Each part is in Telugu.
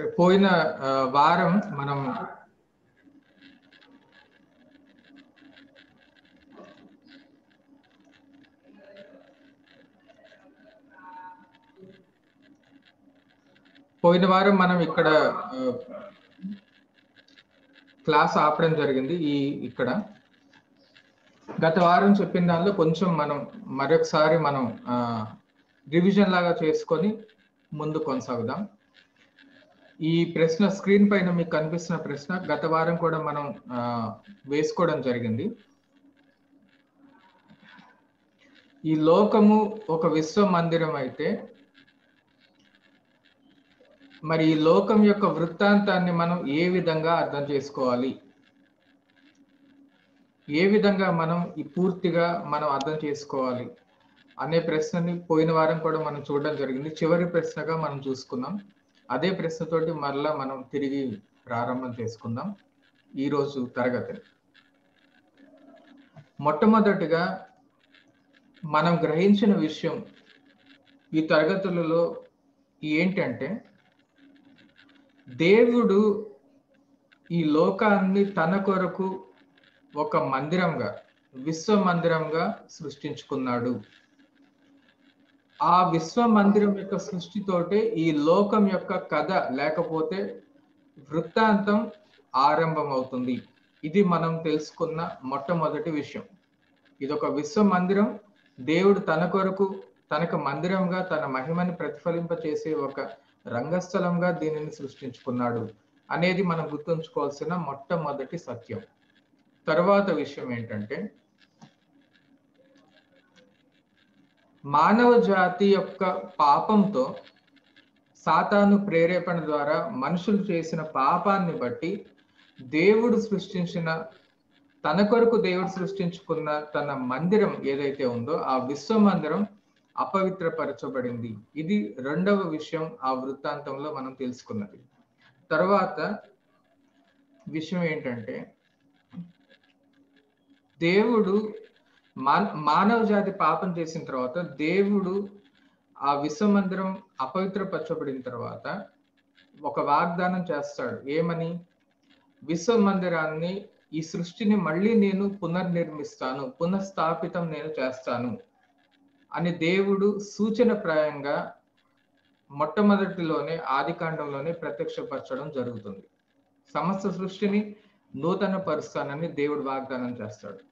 పోయిన ఆ, వారం మనం పోయిన వారం మనం ఇక్కడ ఆ, క్లాస్ ఆపడం జరిగింది ఈ ఇక్కడ గత వారం చెప్పిన దానిలో కొంచెం మనం మరొకసారి మనం రివిజన్ లాగా చేసుకొని ముందు కొనసాగుదాం ఈ ప్రశ్న స్క్రీన్ పైన మీకు కనిపిస్తున్న ప్రశ్న గత వారం కూడా మనం ఆ, వేసుకోవడం జరిగింది ఈ లోకము ఒక విశ్వ మందిరం అయితే మరి ఈ లోకం యొక్క వృత్తాంతాన్ని మనం ఏ విధంగా అర్థం చేసుకోవాలి ఏ విధంగా మనం ఈ పూర్తిగా మనం అర్థం చేసుకోవాలి అనే ప్రశ్నని పోయిన వారం కూడా మనం చూడడం జరిగింది చివరి ప్రశ్నగా మనం చూసుకున్నాం అదే ప్రశ్నతోటి మరలా మనం తిరిగి ప్రారంభం చేసుకుందాం ఈరోజు తరగతిని మొట్టమొదటిగా మనం గ్రహించిన విషయం ఈ తరగతులలో ఏంటంటే దేవుడు ఈ లోకాన్ని తన కొరకు ఒక మందిరంగా విశ్వ మందిరంగా సృష్టించుకున్నాడు ఆ విశ్వ మందిరం యొక్క సృష్టితోటే ఈ లోకం యొక్క కథ లేకపోతే వృత్తాంతం ఆరంభమవుతుంది ఇది మనం తెలుసుకున్న మొట్టమొదటి విషయం ఇది ఒక విశ్వ మందిరం దేవుడు తన కొరకు తనకు మందిరంగా తన మహిమని ప్రతిఫలింప చేసే ఒక రంగస్థలంగా దీనిని సృష్టించుకున్నాడు అనేది మనం గుర్తుంచుకోవాల్సిన మొట్టమొదటి సత్యం తర్వాత విషయం ఏంటంటే మానవ జాతి యొక్క పాపంతో సాతాను ప్రేరేపణ ద్వారా మనుషులు చేసిన పాపాన్ని బట్టి దేవుడు సృష్టించిన తన కొరకు దేవుడు సృష్టించుకున్న తన మందిరం ఏదైతే ఉందో ఆ విశ్వ మందిరం అపవిత్రపరచబడింది ఇది రెండవ విషయం ఆ వృత్తాంతంలో మనం తెలుసుకున్నది తర్వాత విషయం ఏంటంటే దేవుడు మానవ జాతి పాపం చేసిన తర్వాత దేవుడు ఆ విశ్వమందిరం అపవిత్రపరచబడిన తర్వాత ఒక వాగ్దానం చేస్తాడు ఏమని విశ్వ మందిరాన్ని ఈ సృష్టిని మళ్ళీ నేను పునర్నిర్మిస్తాను పునఃస్థాపితం నేను చేస్తాను అని దేవుడు సూచనప్రాయంగా మొట్టమొదటిలోనే ఆది కాండంలోనే ప్రత్యక్షపరచడం జరుగుతుంది సమస్త సృష్టిని నూతన పరుస్తానని దేవుడు వాగ్దానం చేస్తాడు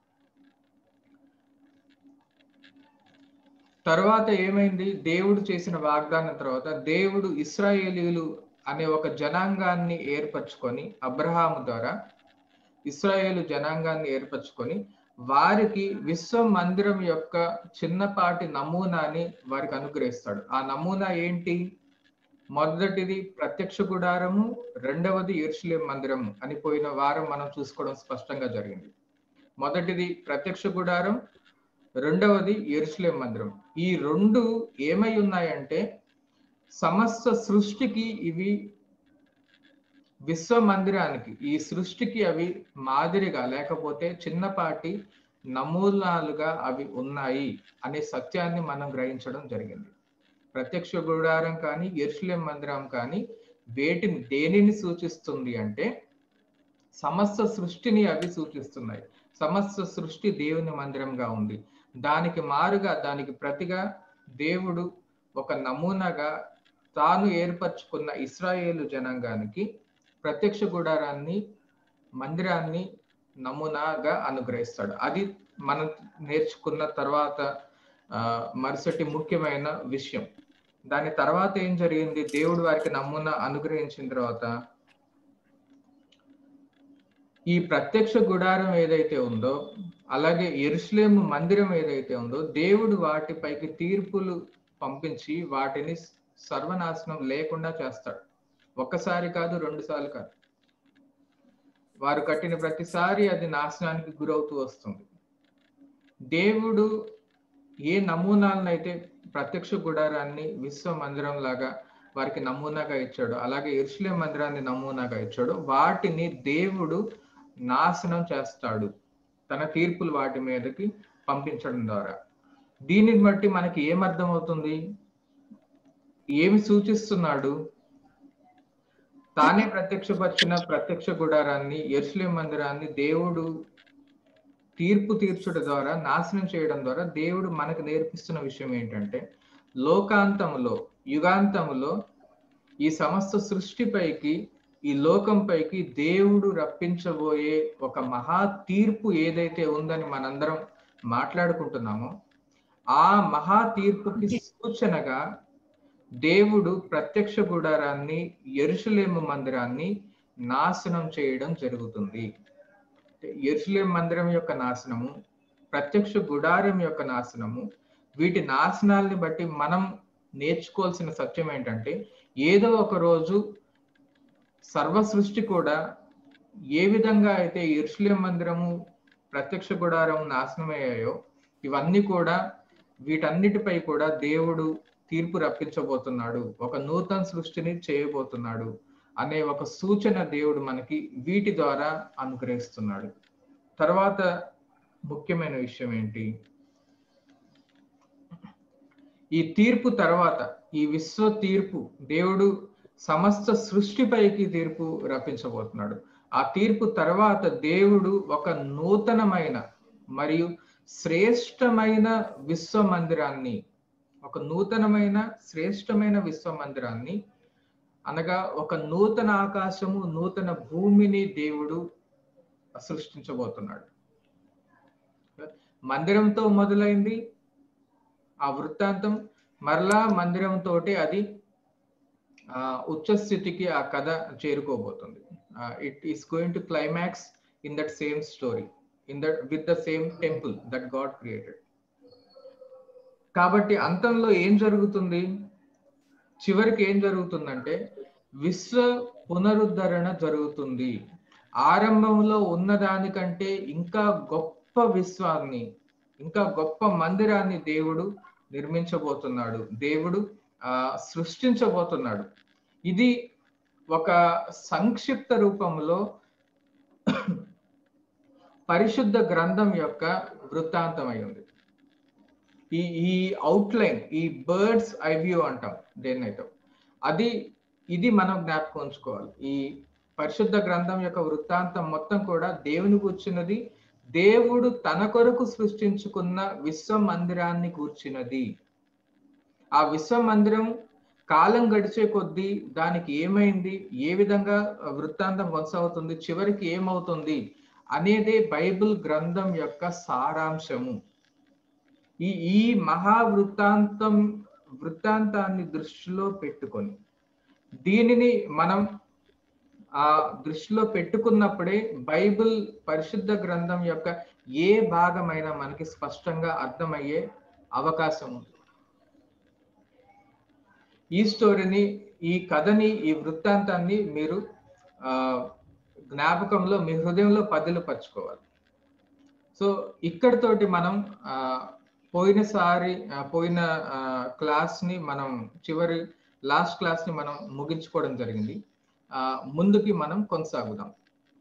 తర్వాత ఏమైంది దేవుడు చేసిన వాగ్దానం తర్వాత దేవుడు ఇస్రాయేలీలు అనే ఒక జనాంగాన్ని ఏర్పరచుకొని అబ్రహాము ద్వారా ఇస్రాయేలు జనాంగాన్ని ఏర్పరచుకొని వారికి విశ్వ మందిరం యొక్క చిన్నపాటి నమూనాని వారికి అనుగ్రహిస్తాడు ఆ నమూనా ఏంటి మొదటిది ప్రత్యక్ష గుడారము రెండవది ఎరుషులేం మందిరము అని పోయిన వారం మనం చూసుకోవడం స్పష్టంగా జరిగింది మొదటిది ప్రత్యక్ష గుడారం రెండవది ఎరుసలేం మందిరం ఈ రెండు ఏమై ఉన్నాయంటే సమస్త సృష్టికి ఇవి విశ్వ మందిరానికి ఈ సృష్టికి అవి మాదిరిగా లేకపోతే చిన్నపాటి నమూనాలుగా అవి ఉన్నాయి అనే సత్యాన్ని మనం గ్రహించడం జరిగింది ప్రత్యక్ష గుడారం కానీ ఎరుసలేం మందిరం కానీ వేటిని దేనిని సూచిస్తుంది అంటే సమస్త సృష్టిని అవి సూచిస్తున్నాయి సమస్త సృష్టి దేవుని మందిరంగా ఉంది దానికి మారుగా దానికి ప్రతిగా దేవుడు ఒక నమూనాగా తాను ఏర్పరచుకున్న ఇస్రాయేలు జనాంగానికి ప్రత్యక్ష గుడారాన్ని మందిరాన్ని నమూనాగా అనుగ్రహిస్తాడు అది మనం నేర్చుకున్న తర్వాత మరుసటి ముఖ్యమైన విషయం దాని తర్వాత ఏం జరిగింది దేవుడు వారికి నమూనా అనుగ్రహించిన తర్వాత ఈ ప్రత్యక్ష గుడారం ఏదైతే ఉందో అలాగే ఎరుసలేం మందిరం ఏదైతే ఉందో దేవుడు వాటిపైకి తీర్పులు పంపించి వాటిని సర్వనాశనం లేకుండా చేస్తాడు ఒక్కసారి కాదు రెండు సార్లు కాదు వారు కట్టిన ప్రతిసారి అది నాశనానికి గురవుతూ వస్తుంది దేవుడు ఏ నమూనాలను అయితే ప్రత్యక్ష గుడారాన్ని విశ్వ మందిరం లాగా వారికి నమూనాగా ఇచ్చాడు అలాగే ఇరుషులే మందిరాన్ని నమూనాగా ఇచ్చాడు వాటిని దేవుడు నాశనం చేస్తాడు తన తీర్పులు వాటి మీదకి పంపించడం ద్వారా దీనిని బట్టి మనకి ఏమర్థమవుతుంది ఏమి సూచిస్తున్నాడు తానే ప్రత్యక్షపరిచిన ప్రత్యక్ష గుడారాన్ని ఎరుసలేం మందిరాన్ని దేవుడు తీర్పు తీర్చుట ద్వారా నాశనం చేయడం ద్వారా దేవుడు మనకు నేర్పిస్తున్న విషయం ఏంటంటే లోకాంతములో యుగాంతములో ఈ సమస్త సృష్టిపైకి ఈ లోకంపైకి దేవుడు రప్పించబోయే ఒక మహా తీర్పు ఏదైతే ఉందని మనందరం మాట్లాడుకుంటున్నామో ఆ మహా తీర్పుకి సూచనగా దేవుడు ప్రత్యక్ష గుడారాన్ని ఎరుసలేము మందిరాన్ని నాశనం చేయడం జరుగుతుంది ఎరుసలేం మందిరం యొక్క నాశనము ప్రత్యక్ష గుడారం యొక్క నాశనము వీటి నాశనాల్ని బట్టి మనం నేర్చుకోవాల్సిన సత్యం ఏంటంటే ఏదో ఒక రోజు సర్వ సృష్టి కూడా ఏ విధంగా అయితే ఎరుసలేం మందిరము ప్రత్యక్ష గుడారం నాశనమయ్యాయో ఇవన్నీ కూడా వీటన్నిటిపై కూడా దేవుడు తీర్పు రప్పించబోతున్నాడు ఒక నూతన సృష్టిని చేయబోతున్నాడు అనే ఒక సూచన దేవుడు మనకి వీటి ద్వారా అనుగ్రహిస్తున్నాడు తర్వాత ముఖ్యమైన విషయం ఏంటి ఈ తీర్పు తర్వాత ఈ విశ్వ తీర్పు దేవుడు సమస్త సృష్టిపైకి తీర్పు రప్పించబోతున్నాడు ఆ తీర్పు తర్వాత దేవుడు ఒక నూతనమైన మరియు శ్రేష్టమైన విశ్వ మందిరాన్ని ఒక నూతనమైన శ్రేష్టమైన విశ్వ మందిరాన్ని అనగా ఒక నూతన ఆకాశము నూతన భూమిని దేవుడు సృష్టించబోతున్నాడు మందిరంతో మొదలైంది ఆ వృత్తాంతం మరలా మందిరంతో అది ఆ ఉచ్చ స్థితికి ఆ కథ చేరుకోబోతుంది it is going to climax in that same story in that with the same temple that god created కాబట్టి అంతంలో ఏం జరుగుతుంది చివరికి ఏం జరుగుతుందంటే విశ్వ పునరుద్ధరణ జరుగుతుంది ఆరంభంలో ఉన్నదానికంటే ఇంకా గొప్ప విశ్వాన్ని ఇంకా గొప్ప మందిరాన్ని దేవుడు నిర్మించబోతున్నాడు దేవుడు ఆ సృష్టించబోతున్నాడు ఇది ఒక సంక్షిప్త రూపంలో పరిశుద్ధ గ్రంథం యొక్క వృత్తాంతం అయి ఈ ఈ అవుట్లైన్ ఈ బర్డ్స్ ఐవ్యూ అంటాం దేన్నైతే అది ఇది మనం జ్ఞాపకం ఉంచుకోవాలి ఈ పరిశుద్ధ గ్రంథం యొక్క వృత్తాంతం మొత్తం కూడా దేవుని కూర్చున్నది దేవుడు తన కొరకు సృష్టించుకున్న విశ్వ మందిరాన్ని కూర్చున్నది ఆ విశ్వ మందిరం కాలం గడిచే కొద్దీ దానికి ఏమైంది ఏ విధంగా వృత్తాంతం కొనసాగుతుంది చివరికి ఏమవుతుంది అనేదే బైబిల్ గ్రంథం యొక్క సారాంశము ఈ ఈ మహా వృత్తాంతం వృత్తాంతాన్ని దృష్టిలో పెట్టుకొని దీనిని మనం ఆ దృష్టిలో పెట్టుకున్నప్పుడే బైబిల్ పరిశుద్ధ గ్రంథం యొక్క ఏ భాగమైనా మనకి స్పష్టంగా అర్థమయ్యే అవకాశం ఉంది ఈ స్టోరీని ఈ కథని ఈ వృత్తాంతాన్ని మీరు ఆ జ్ఞాపకంలో మీ హృదయంలో పదిలు పరచుకోవాలి సో ఇక్కడితోటి మనం ఆ పోయినసారి పోయిన క్లాస్ని మనం చివరి లాస్ట్ క్లాస్ని మనం ముగించుకోవడం జరిగింది ఆ ముందుకి మనం కొనసాగుదాం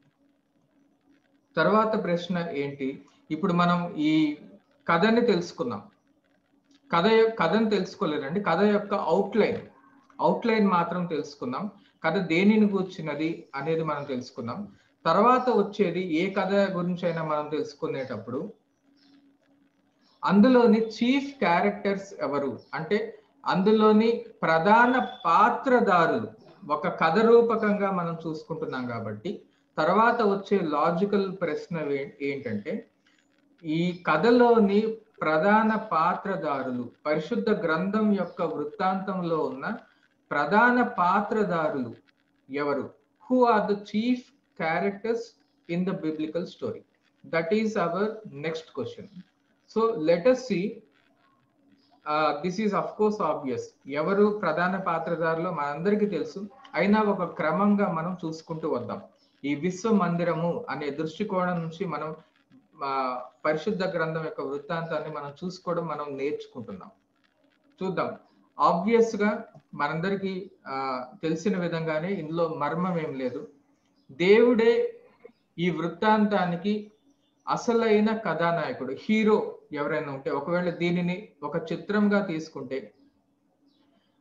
తర్వాత ప్రశ్న ఏంటి ఇప్పుడు మనం ఈ కథని తెలుసుకున్నాం కథ కథను తెలుసుకోలేదండి కథ యొక్క అవుట్లైన్ అవుట్లైన్ మాత్రం తెలుసుకుందాం కథ దేనిని కూర్చున్నది అనేది మనం తెలుసుకుందాం తర్వాత వచ్చేది ఏ కథ గురించి అయినా మనం తెలుసుకునేటప్పుడు అందులోని చీఫ్ క్యారెక్టర్స్ ఎవరు అంటే అందులోని ప్రధాన పాత్రదారులు ఒక కథ రూపకంగా మనం చూసుకుంటున్నాం కాబట్టి తర్వాత వచ్చే లాజికల్ ప్రశ్న ఏంటంటే ఈ కథలోని ప్రధాన పాత్రదారులు పరిశుద్ధ గ్రంథం యొక్క వృత్తాంతంలో ఉన్న ప్రధాన పాత్రదారులు ఎవరు who are the chief characters in the biblical story that is our next question so let's see this is of course obvious ఎవరు ప్రధాన పాత్రదారులో మనందరికీ తెలుసు అయినా ఒక క్రమంగా మనం చూసుకుంటూ వద్దాం ఈ విశ్వ మందిరము అనే దృష్టికోణం నుంచి మనం పరిశుద్ధ గ్రంథం యొక్క వృత్తాంతాన్ని మనం చూసుకోవడం మనం నేర్చుకుంటున్నాం చూద్దాం ఆబ్వియస్ గా మనందరికీ తెలిసిన విధంగానే ఇందులో మర్మం ఏం లేదు దేవుడే ఈ వృత్తాంతానికి అసలైన కథానాయకుడు హీరో ఎవరైనా ఉంటే ఒకవేళ దీనిని ఒక చిత్రంగా తీసుకుంటే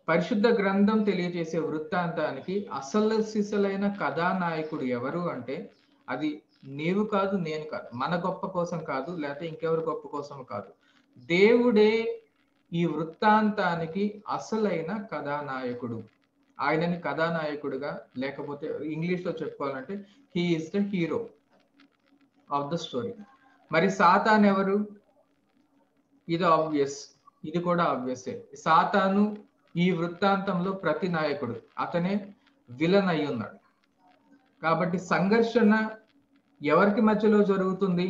పరిశుద్ధ గ్రంథం తెలియజేసే వృత్తాంతానికి అసలు సిసలైన కథానాయకుడు ఎవరు అంటే అది నీవు కాదు నేను కాదు మన గొప్ప కోసం కాదు లేకపోతే ఇంకెవరి గొప్ప కోసం కాదు దేవుడే ఈ వృత్తాంతానికి అసలైన కథానాయకుడు ఆయనని కథానాయకుడుగా లేకపోతే ఇంగ్లీష్ లో చెప్పుకోవాలంటే he is the hero of the story మరి సాతాన్ ఎవరు ఇది ఆబ్వియస్ ఇది కూడా ఆబ్వియసే సాతాను ఈ వృత్తాంతంలో ప్రతి నాయకుడు అతనే విలన్ అయి ఉన్నాడు కాబట్టి సంఘర్షణ ఎవరికి మధ్యలో జరుగుతుంది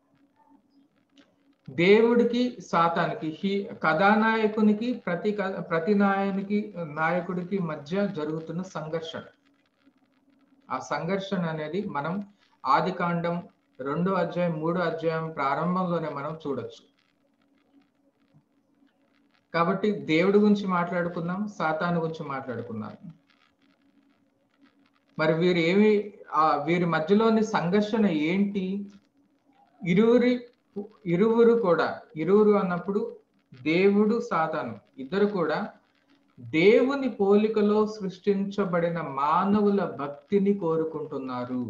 దేవుడికి సాతానికి హీ కథానాయకునికి ప్రతి ప్రతి నాయకునికి నాయకుడికి మధ్య జరుగుతున్న సంఘర్షణ ఆ సంఘర్షణ అనేది మనం ఆది కాండం రెండో అధ్యాయం మూడో అధ్యాయం ప్రారంభంలోనే మనం చూడొచ్చు కాబట్టి దేవుడి గురించి మాట్లాడుకుందాం సాతాను గురించి మాట్లాడుకుందాం మరి వీరు ఏమి ఆ వీరి మధ్యలోని సంఘర్షణ ఏంటి ఇరువురి ఇరువురు కూడా ఇరువురు అన్నప్పుడు దేవుడు సాతాను ఇద్దరు కూడా దేవుని పోలికలో సృష్టించబడిన మానవుల భక్తిని కోరుకుంటున్నారు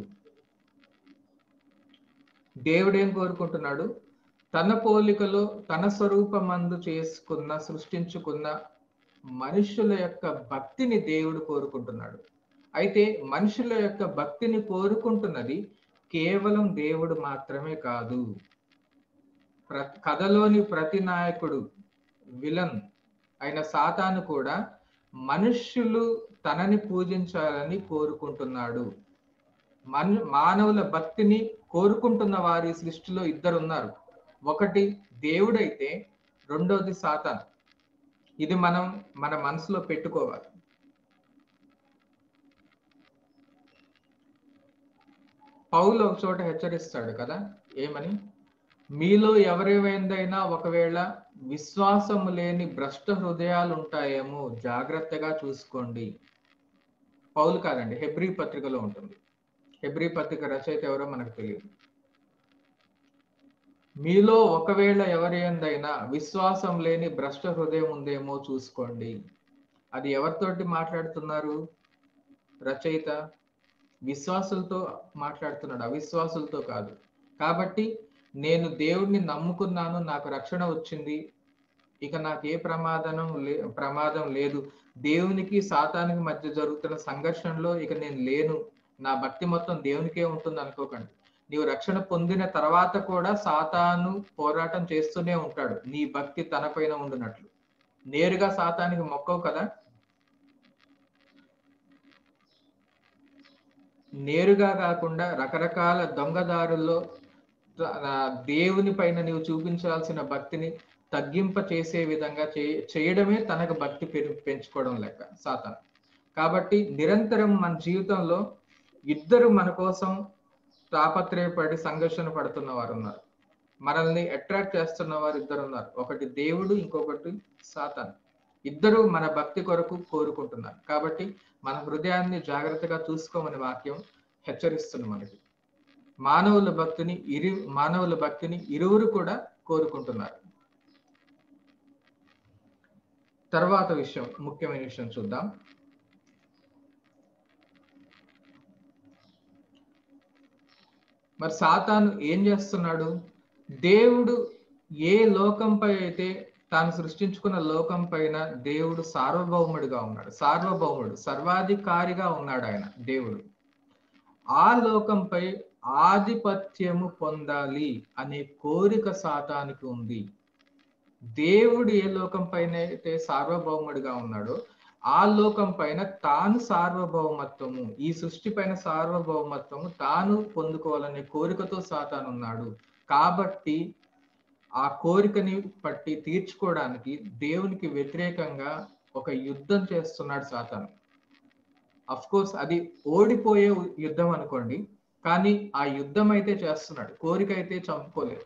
దేవుడు ఏం కోరుకుంటున్నాడు తన పోలికలో తన స్వరూపమందు చేసుకున్న సృష్టించుకున్న మనుషుల యొక్క భక్తిని దేవుడు కోరుకుంటున్నాడు అయితే మనుషుల యొక్క భక్తిని కోరుకుంటున్నది కేవలం దేవుడు మాత్రమే కాదు ప్ర కథలోని ప్రతి నాయకుడు విలన్ అయిన సాతాను కూడా మనుష్యులు తనని పూజించాలని కోరుకుంటున్నాడు మన్ మానవుల భక్తిని కోరుకుంటున్న వారి సృష్టిలో ఇద్దరు ఉన్నారు ఒకటి దేవుడైతే రెండోది సాతాన్ ఇది మనం మన మనసులో పెట్టుకోవాలి పౌలు ఒక చోట హెచ్చరిస్తాడు కదా ఏమని మీలో ఎవరివైందైనా ఒకవేళ విశ్వాసము లేని భ్రష్ట హృదయాలు ఉంటాయేమో జాగ్రత్తగా చూసుకోండి పౌలు కాదండి హెబ్రీ పత్రికలో ఉంటుంది హెబ్రీ పత్రిక రచయిత ఎవరో మనకు తెలియదు మీలో ఒకవేళ ఎవరి ఎందైనా విశ్వాసం లేని భ్రష్ట హృదయం ఉందేమో చూసుకోండి అది ఎవరితోటి మాట్లాడుతున్నారు రచయిత విశ్వాసులతో మాట్లాడుతున్నాడు అవిశ్వాసులతో కాదు కాబట్టి నేను దేవుడిని నమ్ముకున్నాను నాకు రక్షణ వచ్చింది ఇక నాకు ఏ ప్రమాదం లే ప్రమాదం లేదు దేవునికి సాతానికి మధ్య జరుగుతున్న సంఘర్షణలో ఇక నేను లేను నా భక్తి మొత్తం దేవునికే ఉంటుంది అనుకోకండి నీవు రక్షణ పొందిన తర్వాత కూడా సాతాను పోరాటం చేస్తూనే ఉంటాడు నీ భక్తి తన పైన ఉండినట్లు నేరుగా సాతానికి మొక్కవు కదా నేరుగా కాకుండా రకరకాల దొంగదారుల్లో దేవుని పైన నీవు చూపించాల్సిన భక్తిని తగ్గింప చేసే విధంగా చేయడమే తనకు భక్తి పెంచుకోవడం లెక్క సాతాన్ కాబట్టి నిరంతరం మన జీవితంలో ఇద్దరు మన కోసం తాపత్రయపడి సంఘర్షణ పడుతున్న వారు ఉన్నారు మనల్ని అట్రాక్ట్ చేస్తున్న వారు ఇద్దరు ఉన్నారు ఒకటి దేవుడు ఇంకొకటి సాతాన్ ఇద్దరు మన భక్తి కొరకు కోరుకుంటున్నారు కాబట్టి మన హృదయాన్ని జాగ్రత్తగా చూసుకోమని వాక్యం హెచ్చరిస్తుంది మనకి మానవుల భక్తిని ఇరు మానవుల భక్తిని ఇరువురు కూడా కోరుకుంటున్నారు తర్వాత విషయం ముఖ్యమైన విషయం చూద్దాం మరి సాతాను ఏం చేస్తున్నాడు దేవుడు ఏ లోకంపై అయితే తాను సృష్టించుకున్న లోకం పైన దేవుడు సార్వభౌముడిగా ఉన్నాడు సార్వభౌముడు సర్వాధికారిగా ఉన్నాడు ఆయన దేవుడు ఆ లోకంపై ఆధిపత్యము పొందాలి అనే కోరిక సాతానికి ఉంది దేవుడు ఏ లోకం పైన అయితే సార్వభౌముడిగా ఉన్నాడో ఆ లోకం పైన తాను సార్వభౌమత్వము ఈ సృష్టి పైన సార్వభౌమత్వము తాను పొందుకోవాలనే కోరికతో సాతాను ఉన్నాడు కాబట్టి ఆ కోరికని పట్టి తీర్చుకోవడానికి దేవునికి వ్యతిరేకంగా ఒక యుద్ధం చేస్తున్నాడు సాతాను అఫ్ కోర్స్ అది ఓడిపోయే యుద్ధం అనుకోండి కానీ ఆ యుద్ధం అయితే చేస్తున్నాడు కోరిక అయితే చంపుకోలేదు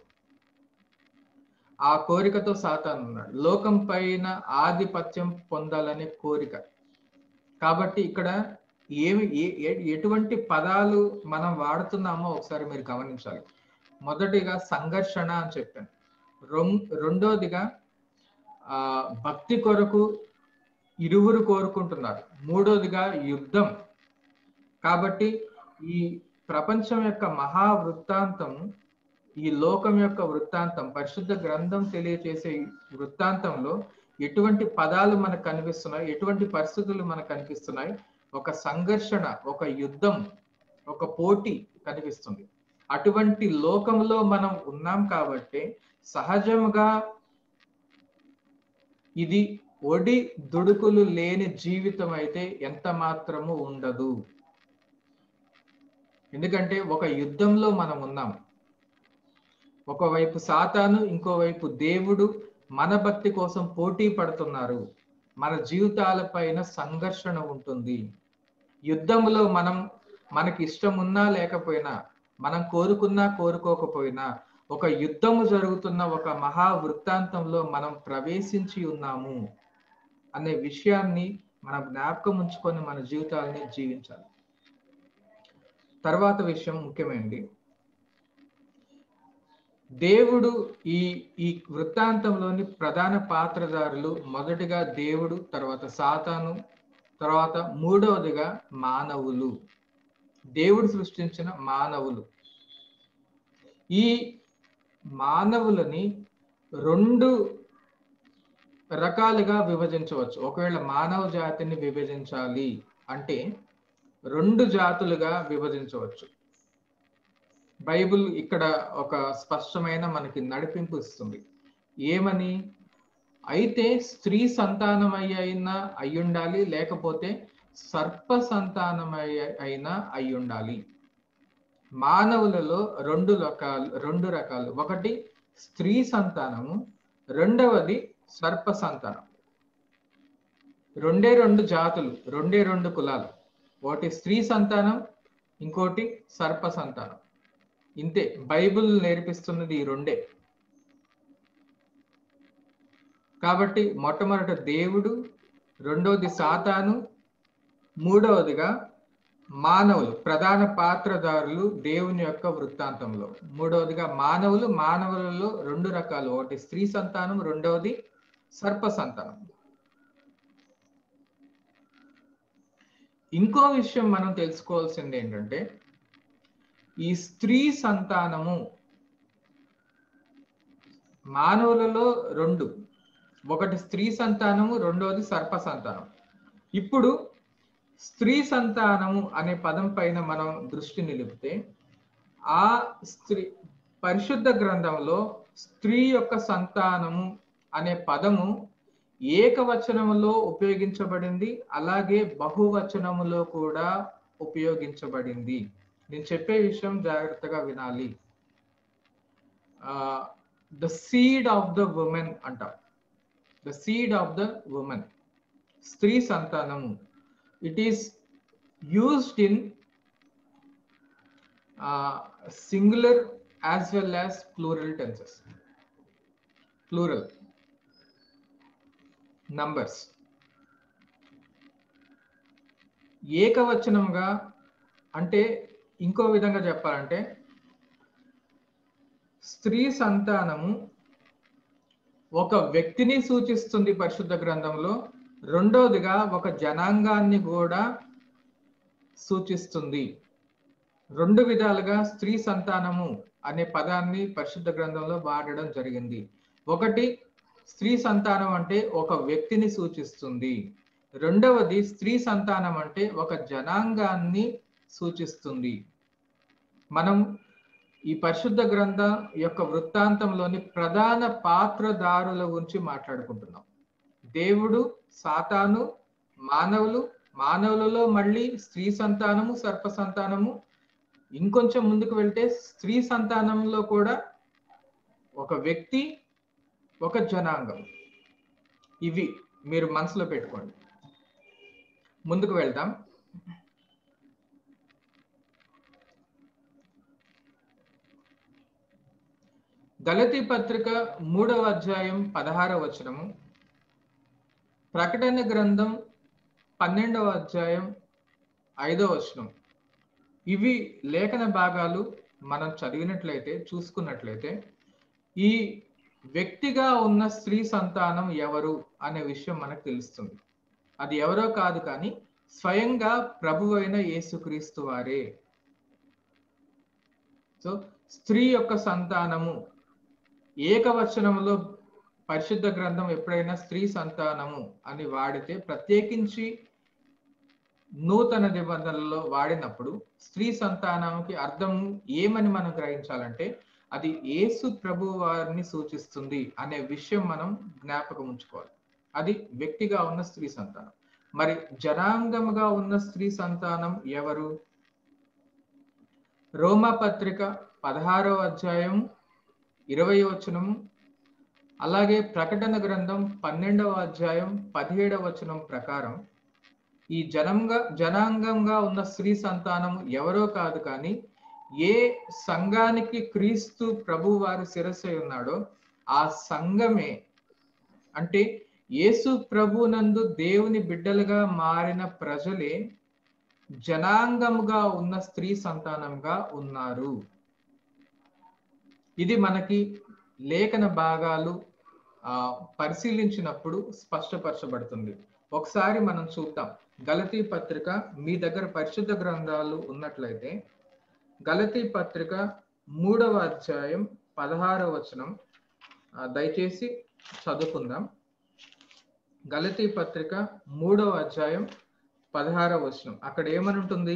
ఆ కోరికతో సాతాను ఉన్నాడు లోకం పైన ఆధిపత్యం పొందాలనే కోరిక కాబట్టి ఇక్కడ ఏమి ఎటువంటి పదాలు మనం వాడుతున్నామో ఒకసారి మీరు గమనించాలి మొదటిగా సంఘర్షణ అని చెప్పాను రెండోదిగా ఆ భక్తి కొరకు ఇరువురు కోరుకుంటున్నారు మూడోదిగా యుద్ధం కాబట్టి ఈ ప్రపంచం యొక్క మహా వృత్తాంతం ఈ లోకం యొక్క వృత్తాంతం పరిశుద్ధ గ్రంథం తెలియచేసే ఈ వృత్తాంతంలో ఎటువంటి పదాలు మనకు కనిపిస్తున్నాయి ఎటువంటి పరిస్థితులు మనకు కనిపిస్తున్నాయి ఒక సంఘర్షణ ఒక యుద్ధం ఒక పోటీ కనిపిస్తుంది అటువంటి లోకంలో మనం ఉన్నాం కాబట్టి సహజంగా ఇది ఒడి దుడుకులు లేని జీవితం అయితే ఎంత మాత్రము ఉండదు ఎందుకంటే ఒక యుద్ధంలో మనం ఉన్నాం ఒకవైపు సాతాను ఇంకోవైపు దేవుడు మన భక్తి కోసం పోటీ పడుతున్నారు మన జీవితాలపైన సంఘర్షణ ఉంటుంది యుద్ధంలో మనం మనకి ఇష్టం ఉన్నా లేకపోయినా మనం కోరుకున్నా కోరుకోకపోయినా ఒక యుద్ధము జరుగుతున్న ఒక మహా వృత్తాంతంలో మనం ప్రవేశించి ఉన్నాము అనే విషయాన్ని మనం జ్ఞాపకం ఉంచుకొని మన జీవితాలని జీవించాలి తర్వాత విషయం ముఖ్యమైనది దేవుడు ఈ ఈ వృత్తాంతంలోని ప్రధాన పాత్రధారులు మొదటిగా దేవుడు తర్వాత సాతాను తర్వాత మూడవదిగా మానవులు దేవుడు సృష్టించిన మానవులు ఈ మానవులని రెండు రకాలుగా విభజించవచ్చు ఒకవేళ మానవ జాతిని విభజించాలి అంటే రెండు జాతులుగా విభజించవచ్చు బైబిల్ ఇక్కడ ఒక స్పష్టమైన మనకి నడిపింపు ఇస్తుంది ఏమని అయితే స్త్రీ సంతానమై అయినా అయ్యుండాలి లేకపోతే సర్ప సంతానమై అయినా అయ్యుండాలి మానవులలో రెండు రకాలు రెండు రకాలు ఒకటి స్త్రీ సంతానము రెండవది సర్ప సంతానం రెండే రెండు జాతులు రెండే రెండు కులాలు ఒకటి స్త్రీ సంతానం ఇంకోటి సర్ప సంతానం ఇంతే బైబిల్ నేర్పిస్తున్నది ఈ రెండే కాబట్టి మొట్టమొదట దేవుడు రెండవది సాతాను మూడవదిగా మానవులు ప్రధాన పాత్రధారులు దేవుని యొక్క వృత్తాంతంలో మూడవదిగా మానవులు మానవులలో రెండు రకాలు ఒకటి స్త్రీ సంతానం రెండవది సర్ప సంతానం ఇంకో విషయం మనం తెలుసుకోవాల్సింది ఏంటంటే ఈ స్త్రీ సంతానము మానవులలో రెండు ఒకటి స్త్రీ సంతానము రెండవది సర్ప సంతానం ఇప్పుడు స్త్రీ సంతానము అనే పదం పైన మనం దృష్టి నిలిపితే ఆ స్త్రీ పరిశుద్ధ గ్రంథంలో స్త్రీ యొక్క సంతానము అనే పదము ఏకవచనములో ఉపయోగించబడింది అలాగే బహువచనములో కూడా ఉపయోగించబడింది నేను చెప్పే విషయం జాగ్రత్తగా వినాలి the seed of the women అంట the seed of the women స్త్రీ సంతానము it is used in singular as well as plural tenses plural numbers ఏకవచనంగా అంటే ఇంకో విధంగా చెప్పాలంటే స్త్రీ సంతానము ఒక వ్యక్తిని సూచిస్తుంది పరిశుద్ధ గ్రంథంలో రెండోదిగా ఒక జనాంగాన్ని కూడా సూచిస్తుంది రెండు విధాలుగా స్త్రీ సంతానము అనే పదాన్ని పరిశుద్ధ గ్రంథంలో వాడడం జరిగింది ఒకటి స్త్రీ సంతానం అంటే ఒక వ్యక్తిని సూచిస్తుంది రెండవది స్త్రీ సంతానం అంటే ఒక జనాంగాన్ని సూచిస్తుంది మనం ఈ పరిశుద్ధ గ్రంథం యొక్క వృత్తాంతంలోని ప్రధాన పాత్రదారుల గురించి మాట్లాడుకుంటున్నాం దేవుడు సాతాను మానవులు మానవులలో మళ్ళీ స్త్రీ సంతానము సర్ప సంతానము ఇంకొంచెం ముందుకు వెళ్తే స్త్రీ సంతానంలో కూడా ఒక వ్యక్తి ఒక జనాంగం ఇవి మీరు మనసులో పెట్టుకోండి ముందుకు వెళ్దాం గలతి పత్రిక మూడవ అధ్యాయం పదహారవ వచనము ప్రకటన గ్రంథం పన్నెండవ అధ్యాయం ఐదవ వచనం ఇవి లేఖన భాగాలు మనం చదివినట్లయితే చూసుకున్నట్లయితే ఈ వ్యక్తిగా ఉన్న స్త్రీ సంతానం ఎవరు అనే విషయం మనకు తెలుస్తుంది అది ఎవరో కాదు కానీ స్వయంగా ప్రభు అయిన యేసుక్రీస్తు వారే సో స్త్రీ యొక్క సంతానము ఏకవచనంలో పరిశుద్ధ గ్రంథం ఎప్పుడైనా స్త్రీ సంతానము అని వాడితే ప్రత్యేకించి నూతన నిబంధనలలో వాడినప్పుడు స్త్రీ సంతానానికి అర్థం ఏమని మనం గ్రహించాలంటే అది యేసు ప్రభు వారిని సూచిస్తుంది అనే విషయం మనం జ్ఞాపకం ఉంచుకోవాలి అది వ్యక్తిగా ఉన్న స్త్రీ సంతానం మరి జనాంగముగా ఉన్న స్త్రీ సంతానం ఎవరు రోమా పత్రిక పదహారవ అధ్యాయం ఇరవై వచనం అలాగే ప్రకటన గ్రంథం పన్నెండవ అధ్యాయం పదిహేడవ వచనం ప్రకారం ఈ జనంగా జనాంగంగా ఉన్న స్త్రీ సంతానం ఎవరో కాదు కానీ ఏ సంఘానికి క్రీస్తు ప్రభు వారి శిరస్సు ఉన్నాడో ఆ సంఘమే అంటే యేసు ప్రభునందు దేవుని బిడ్డలుగా మారిన ప్రజలే జనాంగముగా ఉన్న స్త్రీ సంతానంగా ఉన్నారు ఇది మనకి లేఖన భాగాలు ఆ పరిశీలించినప్పుడు స్పష్టపరచబడుతుంది ఒకసారి మనం చూద్దాం గలతీ పత్రిక మీ దగ్గర పరిశుద్ధ గ్రంథాలు ఉన్నట్లయితే గలతీ పత్రిక మూడవ అధ్యాయం పదహారవ వచనం దయచేసి చదువుకుందాం గలతీ పత్రిక మూడవ అధ్యాయం పదహారవ వచనం అక్కడ ఏమని ఉంటుంది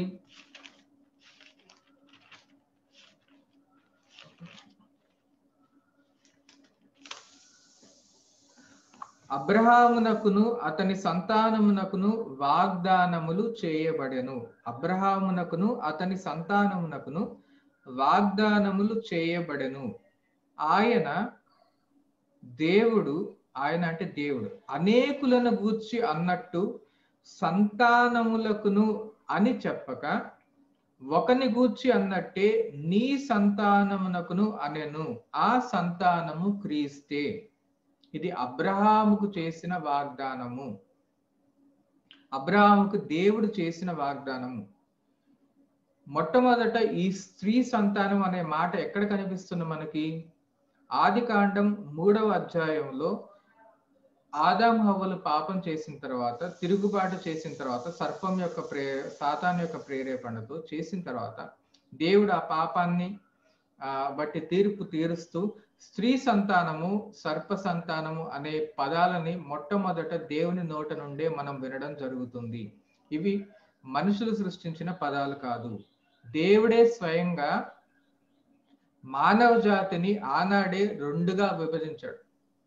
అబ్రహామునకును అతని సంతానమునకును వాగ్దానములు చేయబడెను అబ్రహామునకును అతని సంతానమునకును వాగ్దానములు చేయబడెను ఆయన దేవుడు ఆయన అంటే దేవుడు అనేకులను గూర్చి అన్నట్టు సంతానములకును అని చెప్పక ఒకని గూర్చి అన్నట్టే నీ సంతానమునకును అనెను ఆ సంతానము క్రీస్తే ఇది అబ్రహాముకు చేసిన వాగ్దానము అబ్రహాముకు దేవుడు చేసిన వాగ్దానము మొట్టమొదట ఈ స్త్రీ సంతానం అనే మాట ఎక్కడ కనిపిస్తుంది మనకి ఆది కాండం మూడవ అధ్యాయంలో ఆదాం హవ్వలు పాపం చేసిన తర్వాత తిరుగుబాటు చేసిన తర్వాత సర్పం యొక్క ప్రే సాతాన్ యొక్క ప్రేరేపణతో చేసిన తర్వాత దేవుడు ఆ పాపాన్ని ఆ బట్టి తీర్పు తీరుస్తూ స్త్రీ సంతానము సర్ప సంతానము అనే పదాలని మొట్టమొదట దేవుని నోట నుండే మనం వినడం జరుగుతుంది ఇవి మనుషులు సృష్టించిన పదాలు కాదు దేవుడే స్వయంగా మానవ జాతిని ఆనాడే రెండుగా విభజించాడు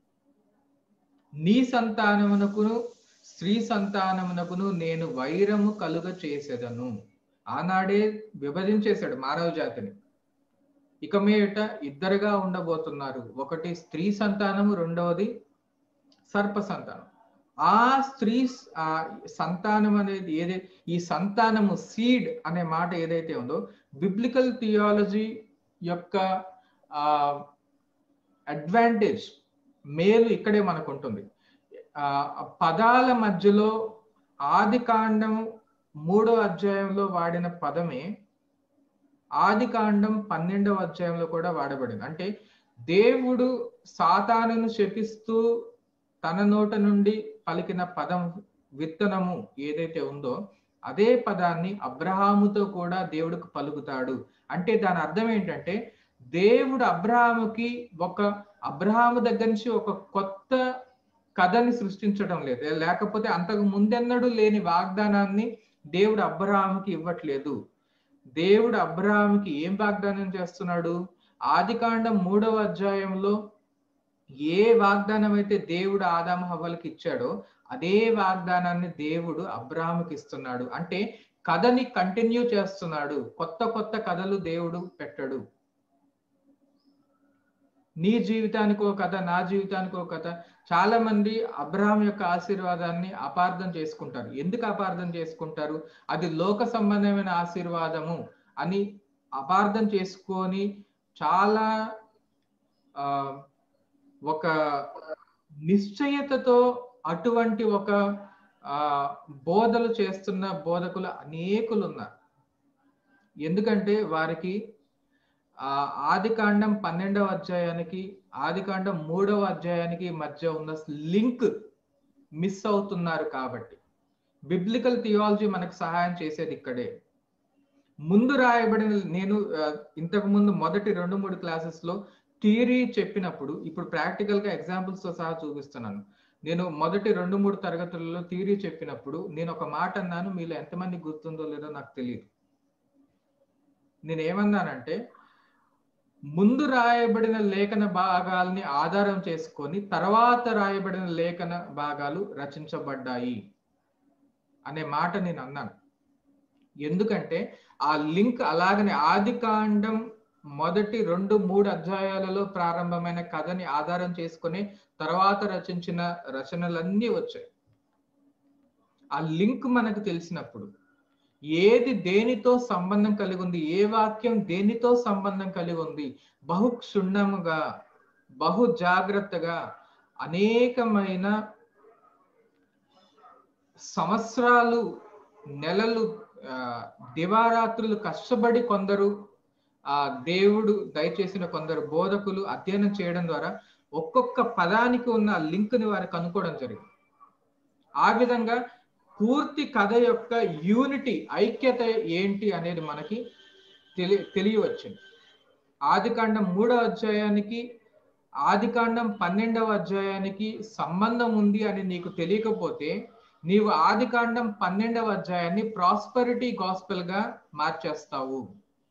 నీ సంతానమునకును స్త్రీ సంతానమునకును నేను వైరము కలుగ చేసేదను ఆనాడే విభజించేశాడు మానవ జాతిని ఇక మీదట ఇద్దరుగా ఉండబోతున్నారు ఒకటి స్త్రీ సంతానము రెండవది సర్ప సంతానం ఆ స్త్రీ ఆ సంతానం అనేది ఏదై ఈ సంతానము సీడ్ అనే మాట ఏదైతే ఉందో బిబ్లికల్ థియాలజీ యొక్క ఆ అడ్వాంటేజ్ మేలు ఇక్కడే మనకు ఉంటుంది ఆ పదాల మధ్యలో ఆది కాండం మూడో అధ్యాయంలో వాడిన పదమే ఆది కాండం పన్నెండవ అధ్యాయంలో కూడా వాడబడింది అంటే దేవుడు సాతానును శపిస్తూ తన నోట నుండి పలికిన పదం విత్తనము ఏదైతే ఉందో అదే పదాన్ని అబ్రహాముతో కూడా దేవుడికి పలుకుతాడు అంటే దాని అర్థం ఏంటంటే దేవుడు అబ్రహాముకి ఒక అబ్రహాము దగ్గర నుంచి ఒక కొత్త కథని సృష్టించడం లేదు లేకపోతే అంతకు ముందెన్నడూ లేని వాగ్దానాన్ని దేవుడు అబ్రహాముకి ఇవ్వట్లేదు దేవుడు అబ్రహాముకి ఏం వాగ్దానం చేస్తున్నాడు ఆది కాండం మూడవ అధ్యాయంలో ఏ వాగ్దానం అయితే దేవుడు ఆదాము హవ్వలకి ఇచ్చాడో అదే వాగ్దానాన్ని దేవుడు అబ్రహాముకి ఇస్తున్నాడు అంటే కథని కంటిన్యూ చేస్తున్నాడు కొత్త కొత్త కథలు దేవుడు పెట్టడు నీ జీవితానికి ఒక కథ నా జీవితానికి ఒక కథ చాలా మంది అబ్రహాం యొక్క ఆశీర్వాదాన్ని అపార్థం చేసుకుంటారు ఎందుకు అపార్థం చేసుకుంటారు అది లోక సంబంధమైన ఆశీర్వాదము అని అపార్థం చేసుకొని చాలా ఆ ఒక నిశ్చయతతో అటువంటి ఒక ఆ బోధలు చేస్తున్న బోధకులు అనేకులు ఉన్నారు ఎందుకంటే వారికి ఆ ఆది కాండం పన్నెండవ అధ్యాయానికి ఆది కాండం మూడవ అధ్యాయానికి మధ్య ఉన్న లింక్ మిస్ అవుతున్నారు కాబట్టి బిబ్లికల్ థియాలజీ మనకు సహాయం చేసేది ఇక్కడే ముందు రాయబడిన నేను ఆ, ఇంతకు ముందు మొదటి రెండు మూడు క్లాసెస్ లో థియరీ చెప్పినప్పుడు ఇప్పుడు ప్రాక్టికల్ గా ఎగ్జాంపుల్స్ తో సహా చూపిస్తున్నాను నేను మొదటి రెండు మూడు తరగతులలో థియరీ చెప్పినప్పుడు నేను ఒక మాట అన్నాను మీలో ఎంతమంది గుర్తుందో లేదో నాకు తెలియదు నేను ఏమన్నానంటే ముందు రాయబడిన లేఖన భాగాల్ని ఆధారం చేసుకొని తర్వాత రాయబడిన లేఖన భాగాలు రచించబడ్డాయి అనే మాట నేను అన్నాను ఎందుకంటే ఆ లింక్ అలాగనే ఆది కాండం మొదటి రెండు మూడు అధ్యాయాలలో ప్రారంభమైన కథని ఆధారం చేసుకొని తర్వాత రచించిన రచనలన్నీ వచ్చాయి ఆ లింక్ మనకు తెలిసినప్పుడు ఏది దేనితో సంబంధం కలిగి ఉంది ఏ వాక్యం దేనితో సంబంధం కలిగి ఉంది బహు క్షుణ్ణముగా బహు జాగ్రత్తగా అనేకమైన సంవత్సరాలు నెలలు ఆ, దివారాత్రులు కష్టపడి కొందరు ఆ దేవుడు దయచేసిన కొందరు బోధకులు అధ్యయనం చేయడం ద్వారా ఒక్కొక్క పదానికి ఉన్న లింక్ ని వారు కనుక్కోవడం జరిగింది ఆ విధంగా పూర్తి కథ యొక్క యూనిటీ ఐక్యత ఏంటి అనేది మనకి తెలి తెలియవచ్చింది ఆదికాండం మూడవ అధ్యాయానికి ఆదికాండం పన్నెండవ అధ్యాయానికి సంబంధం ఉంది అని నీకు తెలియకపోతే నీవు ఆదికాండం పన్నెండవ అధ్యాయాన్ని ప్రాస్పరిటీ గాస్పెల్ గా మార్చేస్తావు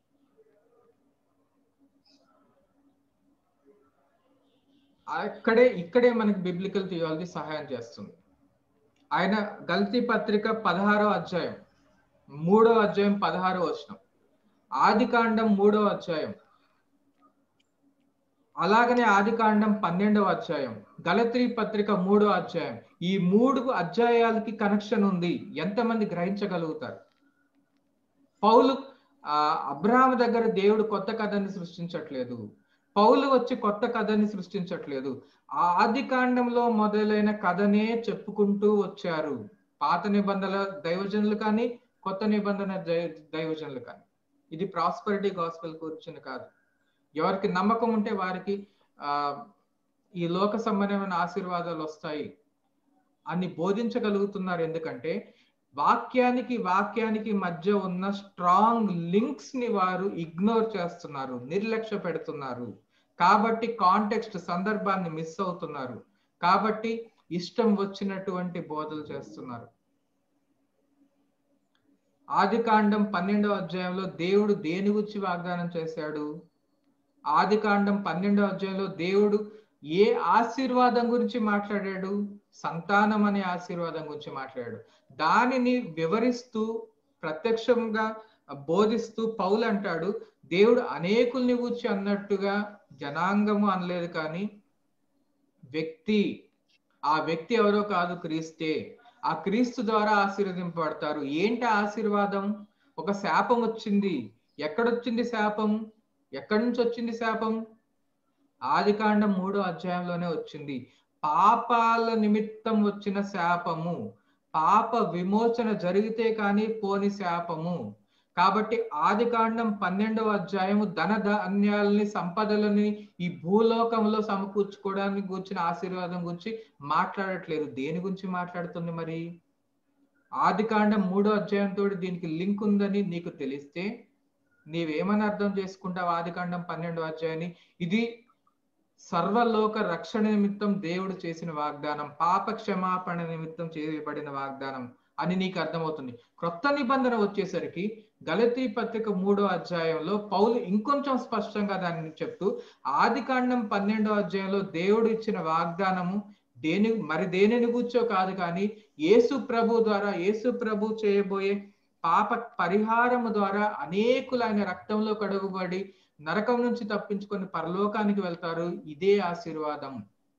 అక్కడే ఇక్కడే మనకి బిబ్లికల్ థియాలజీ సహాయం చేస్తుంది ఆయన గల్తీ పత్రిక పదహారో అధ్యాయం మూడో అధ్యాయం పదహారో వచనం ఆది కాండం మూడో అధ్యాయం అలాగనే ఆది కాండం పన్నెండవ అధ్యాయం గలత్రి పత్రిక మూడో అధ్యాయం ఈ మూడు అధ్యాయాలకి కనెక్షన్ ఉంది ఎంతమంది గ్రహించగలుగుతారు పౌలు ఆ అబ్రహాం దగ్గర దేవుడు కొత్త కథని సృష్టించట్లేదు పౌలు వచ్చి కొత్త కథని సృష్టించట్లేదు ఆ ఆది కాండంలో మొదలైన కథనే చెప్పుకుంటూ వచ్చారు పాత నిబంధనల దైవజనులు కానీ కొత్త నిబంధన దై- దైవజనులు కానీ ఇది ప్రాస్పరిటీ గాస్పెల్ కూర్చుని కాదు ఎవరికి నమ్మకం ఉంటే వారికి ఆ ఈ లోక సంబంధమైన ఆశీర్వాదాలు వస్తాయి అని బోధించగలుగుతున్నారు ఎందుకంటే వాక్యానికి వాక్యానికి మధ్య ఉన్న స్ట్రాంగ్ లింక్స్ ని వారు ఇగ్నోర్ చేస్తున్నారు నిర్లక్ష్య పెడుతున్నారు కాబట్టి కాంటెక్స్ట్ సందర్భాన్ని మిస్ అవుతున్నారు కాబట్టి ఇష్టం వచ్చినటువంటి బోధలు చేస్తున్నారు ఆది కాండం పన్నెండవ అధ్యాయంలో దేవుడు దేని గురించి వాగ్దానం చేశాడు ఆది కాండం పన్నెండవ అధ్యాయంలో దేవుడు ఏ ఆశీర్వాదం గురించి మాట్లాడాడు సంతానం అనే ఆశీర్వాదం గురించి మాట్లాడాడు దానిని వివరిస్తూ ప్రత్యక్షంగా బోధిస్తూ పౌలు అంటాడు దేవుడు అనేకుల్ని గురించి అన్నట్టుగా జనాంగము అనలేదు కానీ వ్యక్తి ఆ వ్యక్తి ఎవరో కాదు క్రీస్తే ఆ క్రీస్తు ద్వారా ఆశీర్వదింపబడతారు ఏంటి ఆ ఆశీర్వాదం ఒక శాపం వచ్చింది ఎక్కడొచ్చింది శాపం ఎక్కడి నుంచి వచ్చింది శాపం ఆది కాండం మూడో అధ్యాయంలోనే వచ్చింది పాపాల నిమిత్తం వచ్చిన శాపము పాప విమోచన జరిగితే కానీ పోని శాపము కాబట్టి ఆది కాండం పన్నెండవ అధ్యాయము ధన ధాన్యాలని సంపదలని ఈ భూలోకంలో సమకూర్చుకోవడానికి గురించిన ఆశీర్వాదం గురించి మాట్లాడట్లేదు దేని గురించి మాట్లాడుతుంది మరి ఆది కాండం మూడో అధ్యాయంతో దీనికి లింక్ ఉందని నీకు తెలిస్తే నీవేమని అర్థం చేసుకుంటావు ఆది కాండం పన్నెండో అధ్యాయాన్ని ఇది సర్వలోక రక్షణ నిమిత్తం దేవుడు చేసిన వాగ్దానం పాప క్షమాపణ నిమిత్తం చేయబడిన వాగ్దానం అని నీకు అర్థమవుతుంది క్రొత్త నిబంధన వచ్చేసరికి గలతీ పత్రిక మూడో అధ్యాయంలో పౌలు ఇంకొంచెం స్పష్టంగా దాన్ని చెప్తూ ఆది కాండం పన్నెండో అధ్యాయంలో దేవుడు ఇచ్చిన వాగ్దానము దేని మరి దేనిని కూర్చో కాదు కానీ యేసు ప్రభు ద్వారా యేసు ప్రభు చేయబోయే పాప పరిహారము ద్వారా అనేకులైన రక్తంలో కడుగుబడి నరకం నుంచి తప్పించుకొని పరలోకానికి వెళ్తారు ఇదే ఆశీర్వాదం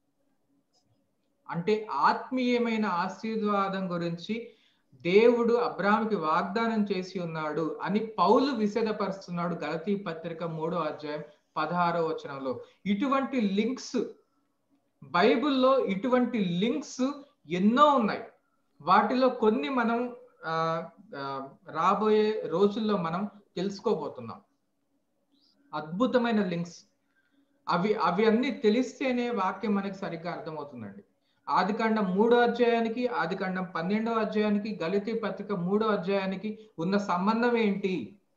అంటే ఆత్మీయమైన ఆశీర్వాదం గురించి దేవుడు అబ్రాహాంకి వాగ్దానం చేసి ఉన్నాడు అని పౌలు విశదపరుస్తున్నాడు గలతీ పత్రిక మూడో అధ్యాయం పదహారో వచనంలో ఇటువంటి లింక్స్ బైబిల్లో ఇటువంటి లింక్స్ ఎన్నో ఉన్నాయి వాటిలో కొన్ని మనం ఆ, ఆ, రాబోయే రోజుల్లో మనం తెలుసుకోబోతున్నాం అద్భుతమైన లింక్స్ అవి అవి అన్ని తెలిస్తేనే వాక్యం మనకి సరిగ్గా అర్థమవుతుందండి ఆదికాండం మూడో అధ్యాయానికి ఆదికాండం పన్నెండో అధ్యాయానికి గలితీ పత్రిక మూడో అధ్యాయానికి ఉన్న సంబంధం ఏంటి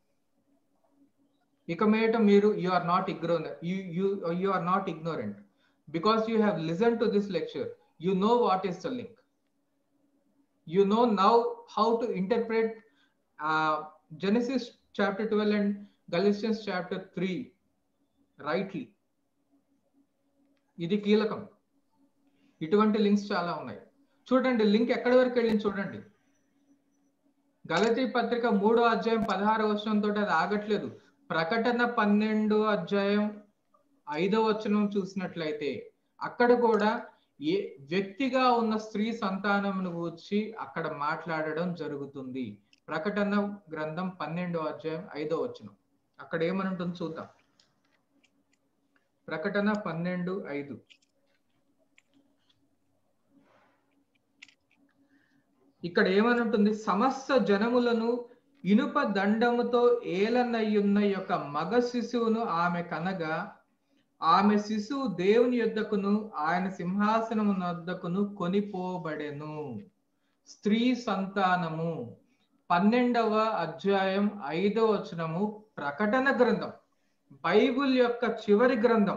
ఇక మీదట మీరు you are not ignorant you you you are not ignorant because you have listen to this lecture you know what is the link you know now how to interpret Genesis chapter twelve and Galatians chapter three rightly ఇది కీలకం ఇటువంటి లింక్స్ చాలా ఉన్నాయి చూడండి లింక్ ఎక్కడి వరకు వెళ్ళింది చూడండి గలతీ పత్రిక మూడో అధ్యాయం పదహారు వచనంతో అది ఆగట్లేదు ప్రకటన పన్నెండో అధ్యాయం ఐదో వచనం చూసినట్లయితే అక్కడ కూడా ఏ వ్యక్తిగా ఉన్న స్త్రీ సంతానమును గూర్చి అక్కడ మాట్లాడడం జరుగుతుంది ప్రకటన గ్రంథం పన్నెండో అధ్యాయం ఐదో వచనం అక్కడ ఏమని ఉంటుంది చూద్దాం ప్రకటన పన్నెండు ఐదు ఇక్కడ ఏమని ఉంటుంది సమస్త జనములను ఇనుప దండముతో ఏలనయ్యున్న యొక్క మగ శిశువును ఆమె కనగా ఆమె శిశువు దేవుని యొద్దకును ఆయన సింహాసనము వద్దకును కొనిపోబడెను స్త్రీ సంతానము పన్నెండవ అధ్యాయం ఐదవ వచనము ప్రకటన గ్రంథం బైబుల్ యొక్క చివరి గ్రంథం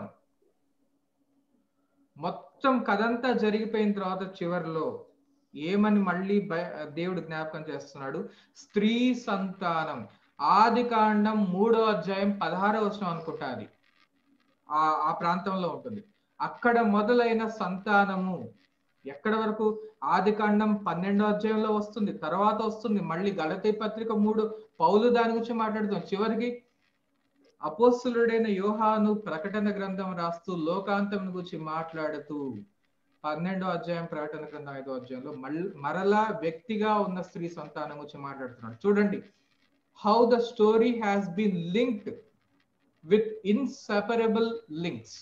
మొత్తం కథంతా జరిగిపోయిన తర్వాత చివరిలో ఏమని మళ్ళీ దేవుడు జ్ఞాపకం చేస్తున్నాడు స్త్రీ సంతానం ఆది కాండం మూడో అధ్యాయం పదహారో వచనం అనుకుంటా అది ఆ ఆ ప్రాంతంలో ఉంటుంది అక్కడ మొదలైన సంతానము ఎక్కడ వరకు ఆది కాండం పన్నెండో అధ్యాయంలో వస్తుంది తర్వాత వస్తుంది మళ్ళీ గలతీ పత్రిక మూడు పౌలు దాని గురించి మాట్లాడుతాం చివరికి అపోస్తులుడైన యోహాను ప్రకటన గ్రంథం రాస్తూ లోకాంతం గురించి మాట్లాడుతూ పన్నెండో అధ్యాయం ప్రకటన గ్రంథం ఐదో అధ్యాయంలో మరలా వ్యక్తిగా ఉన్న స్త్రీ సంతానం గురించి మాట్లాడుతున్నాడు చూడండి how the story has been linked with inseparable links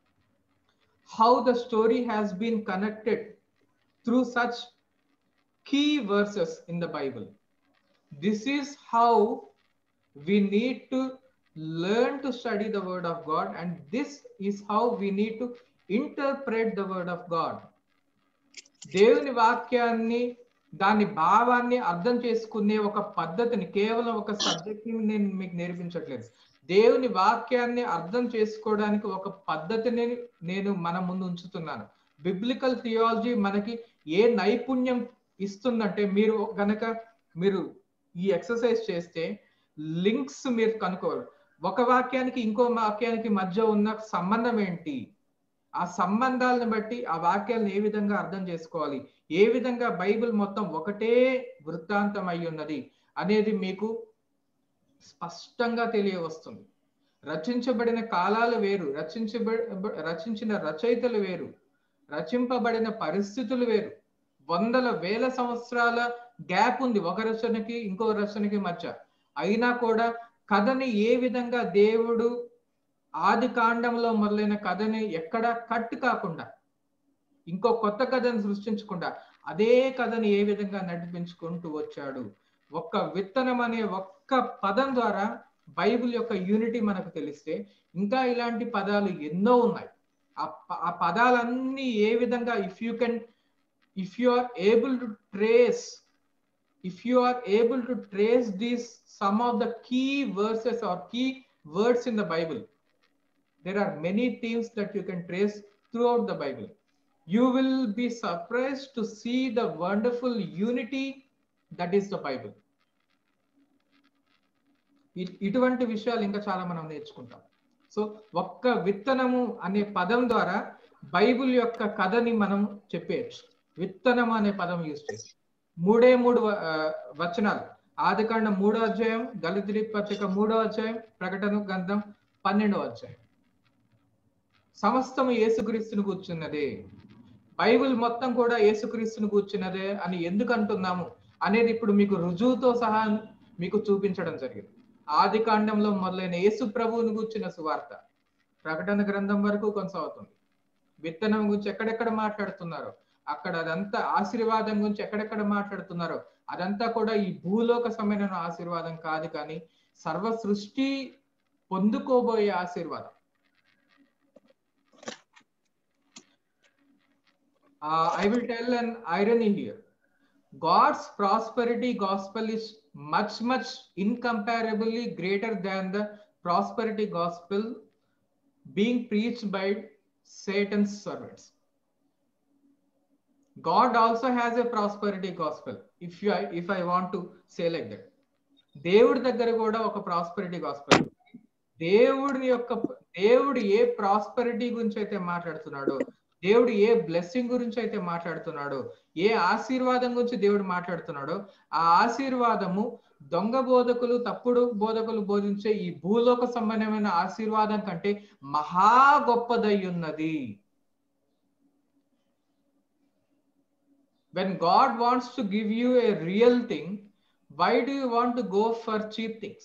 how the story has been connected through such key verses in the Bible this is how we need to learn to study the word of god and this is how we need to interpret the word of god దేవుని వాక్యాన్ని దాని భావాన్ని అర్థం చేసుకునే ఒక పద్ధతిని కేవలం ఒక సబ్జెక్ట్ ని నేను మీకు నేర్పించట్లేదు దేవుని వాక్యాన్ని అర్థం చేసుకోవడానికి ఒక పద్ధతిని నేను మన ముందు ఉంచుతున్నాను బిబ్లికల్ థియాలజీ మనకి ఏ నైపుణ్యం ఇస్తుందంటే మీరు గనక మీరు ఈ ఎక్సర్సైజ్ చేస్తే లింక్స్ మీరు కనుక్కోవాలి ఒక వాక్యానికి ఇంకో వాక్యానికి మధ్య ఉన్న సంబంధం ఏంటి ఆ సంబంధాలను బట్టి ఆ వాక్యాలను ఏ విధంగా అర్థం చేసుకోవాలి ఏ విధంగా బైబిల్ మొత్తం ఒకటే వృత్తాంతం అయి ఉన్నది అనేది మీకు స్పష్టంగా తెలియవస్తుంది రచించబడిన కాలాలు వేరు రచించబ రచించిన రచయితలు వేరు రచింపబడిన పరిస్థితులు వేరు వందల వేల సంవత్సరాల గ్యాప్ ఉంది ఒక రచనకి ఇంకో రచనకి మధ్య అయినా కూడా కథని ఏ విధంగా దేవుడు ఆది కాండంలో మొదలైన కథని ఎక్కడ కట్ కాకుండా ఇంకో కొత్త కథను సృష్టించకుండా అదే కథని ఏ విధంగా నడిపించుకుంటూ వచ్చాడు ఒక్క విత్తనం అనే ఒక్క పదం ద్వారా బైబిల్ యొక్క యూనిటీ మనకు తెలిస్తే ఇంకా ఇలాంటి పదాలు ఎన్నో ఉన్నాయి ఆ పదాలన్నీ ఏ విధంగా if you can if you are able to trace if you are able to trace these some of the key verses or key words in the bible there are many themes that you can trace throughout the bible you will be surprised to see the wonderful unity that is the bible ఇటువంటి విషయాలు ఇంకా చాలా మనం నేర్చుకుంటాం సో ఒక్క విత్తనము అనే పదం ద్వారా బైబిల్ యొక్క కథని మనం చెప్పేయచ్చు విత్తనం అనే పదం యూజ్ చేసి మూడే మూడు వచనాలు ఆదికాండం మూడో అధ్యాయం దళితుడి పత్రిక మూడో అధ్యాయం ప్రకటన గ్రంథం పన్నెండో అధ్యాయం సమస్తము యేసుక్రీస్తుని కూర్చున్నదే బైబిల్ మొత్తం కూడా యేసుక్రీస్తుని కూర్చున్నదే అని ఎందుకు అంటున్నాము అనేది ఇప్పుడు మీకు రుజువుతో సహా మీకు చూపించడం జరిగింది ఆది కాండంలో మొదలైన యేసు ప్రభువుని కూర్చున్న సువార్త ప్రకటన గ్రంథం వరకు కొనసాగుతుంది విత్తనం గురించి ఎక్కడెక్కడ మాట్లాడుతున్నారో అక్కడ అదంతా ఆశీర్వాదం గురించి ఎక్కడెక్కడ మాట్లాడుతున్నారో అదంతా కూడా ఈ భూలోక సమైన ఆశీర్వాదం కాదు కానీ సర్వ సృష్టి పొందుకోబోయే ఆశీర్వాదం uh, I will tell an irony here. God's prosperity gospel is much, much incomparably greater than the prosperity gospel being preached by Satan's servants. God also has a prosperity gospel. If you, if I want to say like that. దేవుడి దగ్గర కూడా ఒక ప్రాస్పరిటీ గాస్పల్ దేవుడి యొక్క దేవుడు ఏ ప్రాస్పరిటీ గురించి అయితే మాట్లాడుతున్నాడో దేవుడు ఏ బ్లెస్సింగ్ గురించి అయితే మాట్లాడుతున్నాడో ఏ ఆశీర్వాదం గురించి దేవుడు మాట్లాడుతున్నాడో ఆ ఆశీర్వాదము దొంగ బోధకులు తప్పుడు బోధకులు బోధించే ఈ భూలోక సంబంధమైన ఆశీర్వాదం కంటే మహా గొప్పదై ఉన్నది when god wants to give you a real thing why do you want to go for cheap things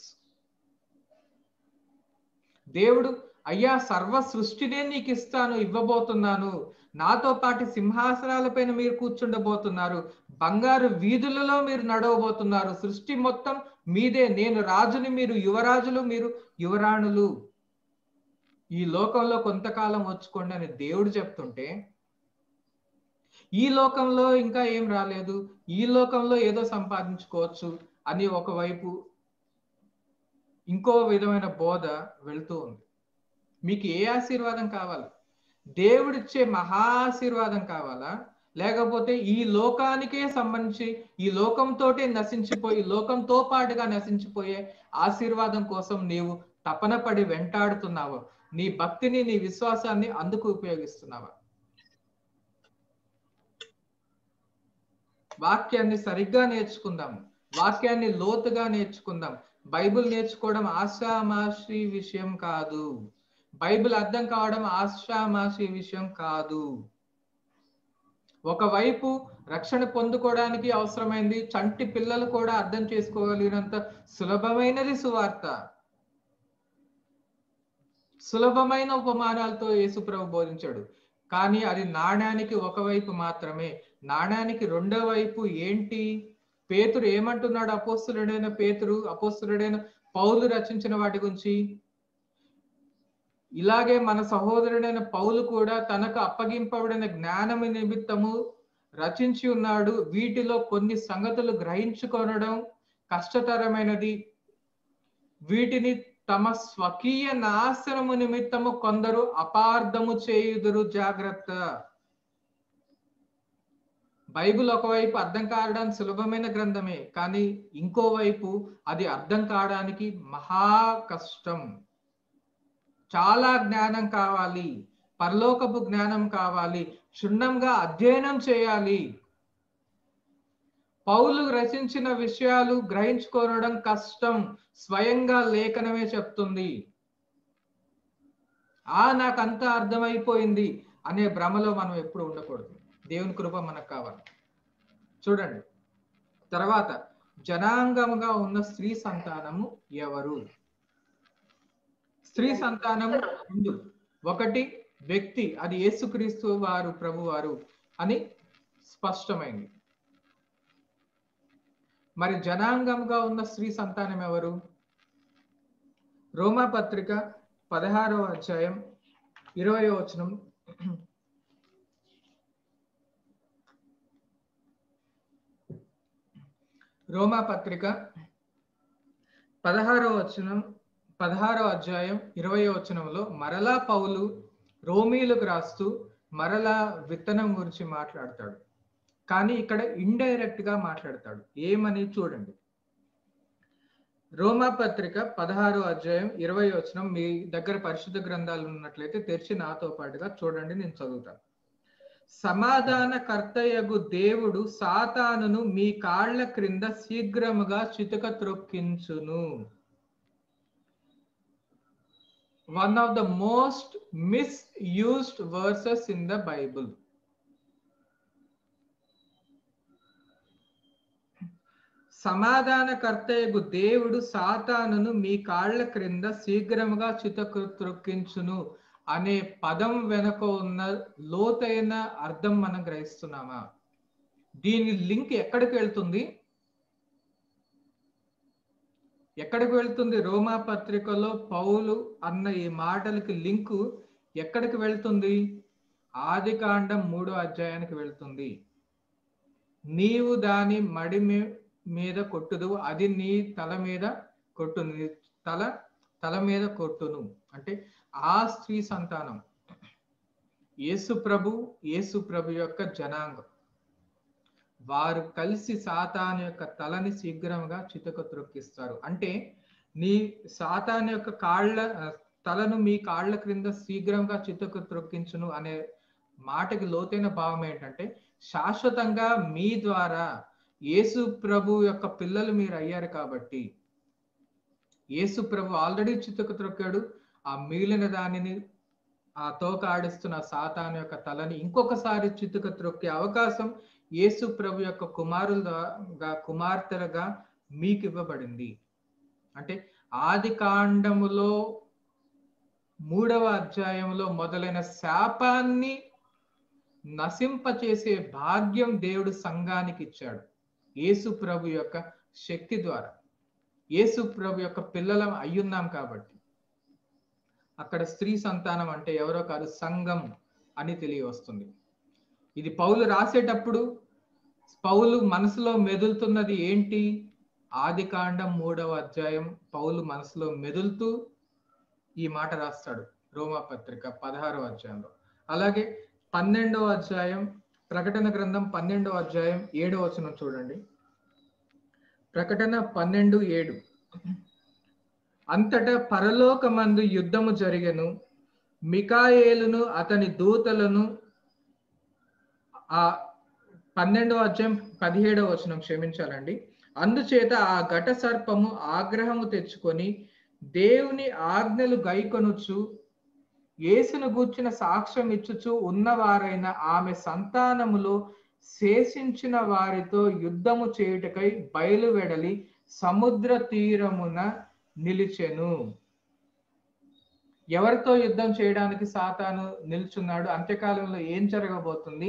దేవుడు అయ్యా సర్వ సృష్టినే నీకు ఇస్తాను ఇవ్వబోతున్నాను నాతో పాటు సింహాసనాలపైన మీరు కూర్చుండబోతున్నారు బంగారు వీధులలో మీరు నడవబోతున్నారు సృష్టి మొత్తం మీదే నేను రాజుని మీరు యువరాజులు మీరు యువరాణులు ఈ లోకంలో కొంతకాలం వచ్చుకోండి అని దేవుడు చెప్తుంటే ఈ లోకంలో ఇంకా ఏం రాలేదు ఈ లోకంలో ఏదో సంపాదించుకోవచ్చు అని ఒకవైపు ఇంకో విధమైన బోధ వెళ్తూ ఉంది మీకు ఏ ఆశీర్వాదం కావాలి దేవుడిచ్చే మహా ఆశీర్వాదం కావాలా లేకపోతే ఈ లోకానికే సంబంధించి ఈ లోకంతోటే నశించిపోయి లోకంతో పాటుగా నశించిపోయే ఆశీర్వాదం కోసం నీవు తపన పడి వెంటాడుతున్నావు నీ భక్తిని నీ విశ్వాసాన్ని అందుకు ఉపయోగిస్తున్నావా వాక్యాన్ని సరిగ్గా నేర్చుకుందాం వాక్యాన్ని లోతుగా నేర్చుకుందాం బైబిల్ నేర్చుకోవడం ఆశామాషి విషయం కాదు బైబిల్ అర్థం కావడం ఆశామాషి విషయం కాదు ఒకవైపు రక్షణ పొందుకోవడానికి అవసరమైంది చంటి పిల్లలు కూడా అర్థం చేసుకోగలిగినంత సులభమైనది సువార్త సులభమైన ఉపమానాలతో యేసుప్రభు బోధించాడు కానీ అది నాణ్యానికి ఒకవైపు మాత్రమే నాణ్యానికి రెండో వైపు ఏంటి పేతురు ఏమంటున్నాడు అపోస్తులుడైన పేతురు అపోస్తులుడైన పౌలు రచించిన వాటి గురించి ఇలాగే మన సహోదరుడైన పౌలు కూడా తనకు అప్పగింపబడిన జ్ఞానము నిమిత్తము రచించి ఉన్నాడు వీటిలో కొన్ని సంగతులు గ్రహించుకొనడం కష్టతరమైనది వీటిని తమ స్వకీయ నాశనము నిమిత్తము కొందరు అపార్థము చేయుదురు జాగ్రత్త బైబిల్ ఒకవైపు అర్థం కావడానికి సులభమైన గ్రంథమే కానీ ఇంకోవైపు అది అర్థం కావడానికి మహా కష్టం చాలా జ్ఞానం కావాలి పరలోకపు జ్ఞానం కావాలి క్షుణ్ణంగా అధ్యయనం చేయాలి పౌలు రచించిన విషయాలు గ్రహించుకోవడం కష్టం స్వయంగా లేఖనమే చెప్తుంది ఆ నాకు అంతా అర్థమైపోయింది అనే భ్రమలో మనం ఎప్పుడు ఉండకూడదు దేవుని కృప మనకు కావాలి చూడండి తర్వాత జనాంగముగా ఉన్న స్త్రీ సంతానము ఎవరు స్త్రీ సంతానము రెండు ఒకటి వ్యక్తి అది యేసుక్రీస్తు వారు ప్రభు వారు అని స్పష్టమైంది మరి జనాంగంగా ఉన్న స్త్రీ సంతానం ఎవరు రోమా పత్రిక పదహారవ అధ్యాయం ఇరవై వచనం రోమా పత్రిక పదహారవ వచనం పదహారవ అధ్యాయం ఇరవై వచనంలో మరలా పౌలు రోమీలకు రాస్తూ మరలా విత్తనం గురించి మాట్లాడతాడు కానీ ఇక్కడ ఇండైరెక్ట్ గా మాట్లాడతాడు ఏమని చూడండి రోమా పత్రిక పదహారో అధ్యాయం ఇరవై వచనం మీ దగ్గర పరిశుద్ధ గ్రంథాలు ఉన్నట్లయితే తెరిచి నాతో పాటుగా చూడండి నేను చదువుతాను సమాధాన కర్తయగు దేవుడు సాతానును మీ కాళ్ల క్రింద శీఘ్రముగా చితక త్రొక్కించును one of the most misused verses in the Bible సమాధానకర్తయగు దేవుడు సాతానును మీ కాళ్ల క్రింద శీఘ్రముగా చితకు త్రొక్కించును అనే పదం వెనుక ఉన్న లోతైన అర్థం మనం గ్రహిస్తున్నామా దీని లింక్ ఎక్కడికి వెళ్తుంది ఎక్కడికి వెళ్తుంది రోమా పత్రికలో పౌలు అన్న ఈ మాటలకి లింకు ఎక్కడికి వెళ్తుంది ఆది కాండం మూడో అధ్యాయానికి వెళ్తుంది నీవు దాని మడి మీ- మీద కొట్టుదు అది నీ తల మీద కొట్టును నీ తల తల మీద కొట్టును అంటే ఆ స్త్రీ సంతానం యేసు ప్రభు యేసు ప్రభు యొక్క జనాంగం వారు కలిసి సాతాను యొక్క తలని శీఘ్రంగా చితక త్రొక్కిస్తారు అంటే నీ సాతాను యొక్క కాళ్ళ ఆ, తలను మీ కాళ్ళ క్రింద శీఘ్రంగా చితక త్రొక్కించును అనే మాటకి లోతైన భావం ఏంటంటే శాశ్వతంగా మీ ద్వారా యేసు ప్రభు యొక్క పిల్లలు మీరు అయ్యారు కాబట్టి యేసు ప్రభు ఆల్రెడీ చితక త్రొక్కాడు ఆ మిగిలిన దానిని ఆ తోక ఆడిస్తున్న సాతాను యొక్క తలని ఇంకొకసారి చితుక త్రొక్కే అవకాశం యేసు ప్రభు యొక్క కుమారులుగా కుమార్తెలుగా మీకు ఇవ్వబడింది అంటే ఆది కాండములో మూడవ అధ్యాయంలో మొదలైన శాపాన్ని నశింపచేసే భాగ్యం దేవుడు సంఘానికి ఇచ్చాడు యేసు ప్రభు యొక్క శక్తి ద్వారా యేసు ప్రభు యొక్క పిల్లలం అయ్యున్నాం కాబట్టి అక్కడ స్త్రీ సంతానం అంటే ఎవరో కాదు సంఘం అని తెలియవస్తుంది ఇది పౌలు రాసేటప్పుడు పౌలు మనసులో మెదులుతున్నది ఏంటి ఆది కాండం మూడవ అధ్యాయం పౌలు మనసులో మెదులుతూ ఈ మాట రాస్తాడు రోమా పత్రిక పదహారవ అధ్యాయంలో అలాగే పన్నెండవ అధ్యాయం ప్రకటన గ్రంథం పన్నెండవ అధ్యాయం ఏడవ వచనం చూడండి ప్రకటన పన్నెండు ఏడు అంతటా పరలోకమందు యుద్ధము జరిగెను మికాయేలును అతని దూతలను ఆ పన్నెండవ అధ్యాయం పదిహేడవ వచనం క్షమించాలండి అందుచేత ఆ ఘట సర్పము ఆగ్రహము తెచ్చుకొని దేవుని ఆజ్ఞలు గైకొనుచు యేసును గూర్చిన సాక్ష్యం ఇచ్చుచు ఉన్నవారైన ఆమె సంతానములో శేషించిన వారితో యుద్ధము చేయుటకై బయలువెడలి సముద్ర తీరమున నిలిచెను ఎవరితో యుద్ధం చేయడానికి సాతాను నిల్చున్నాడు అంత్యకాలంలో ఏం జరగబోతుంది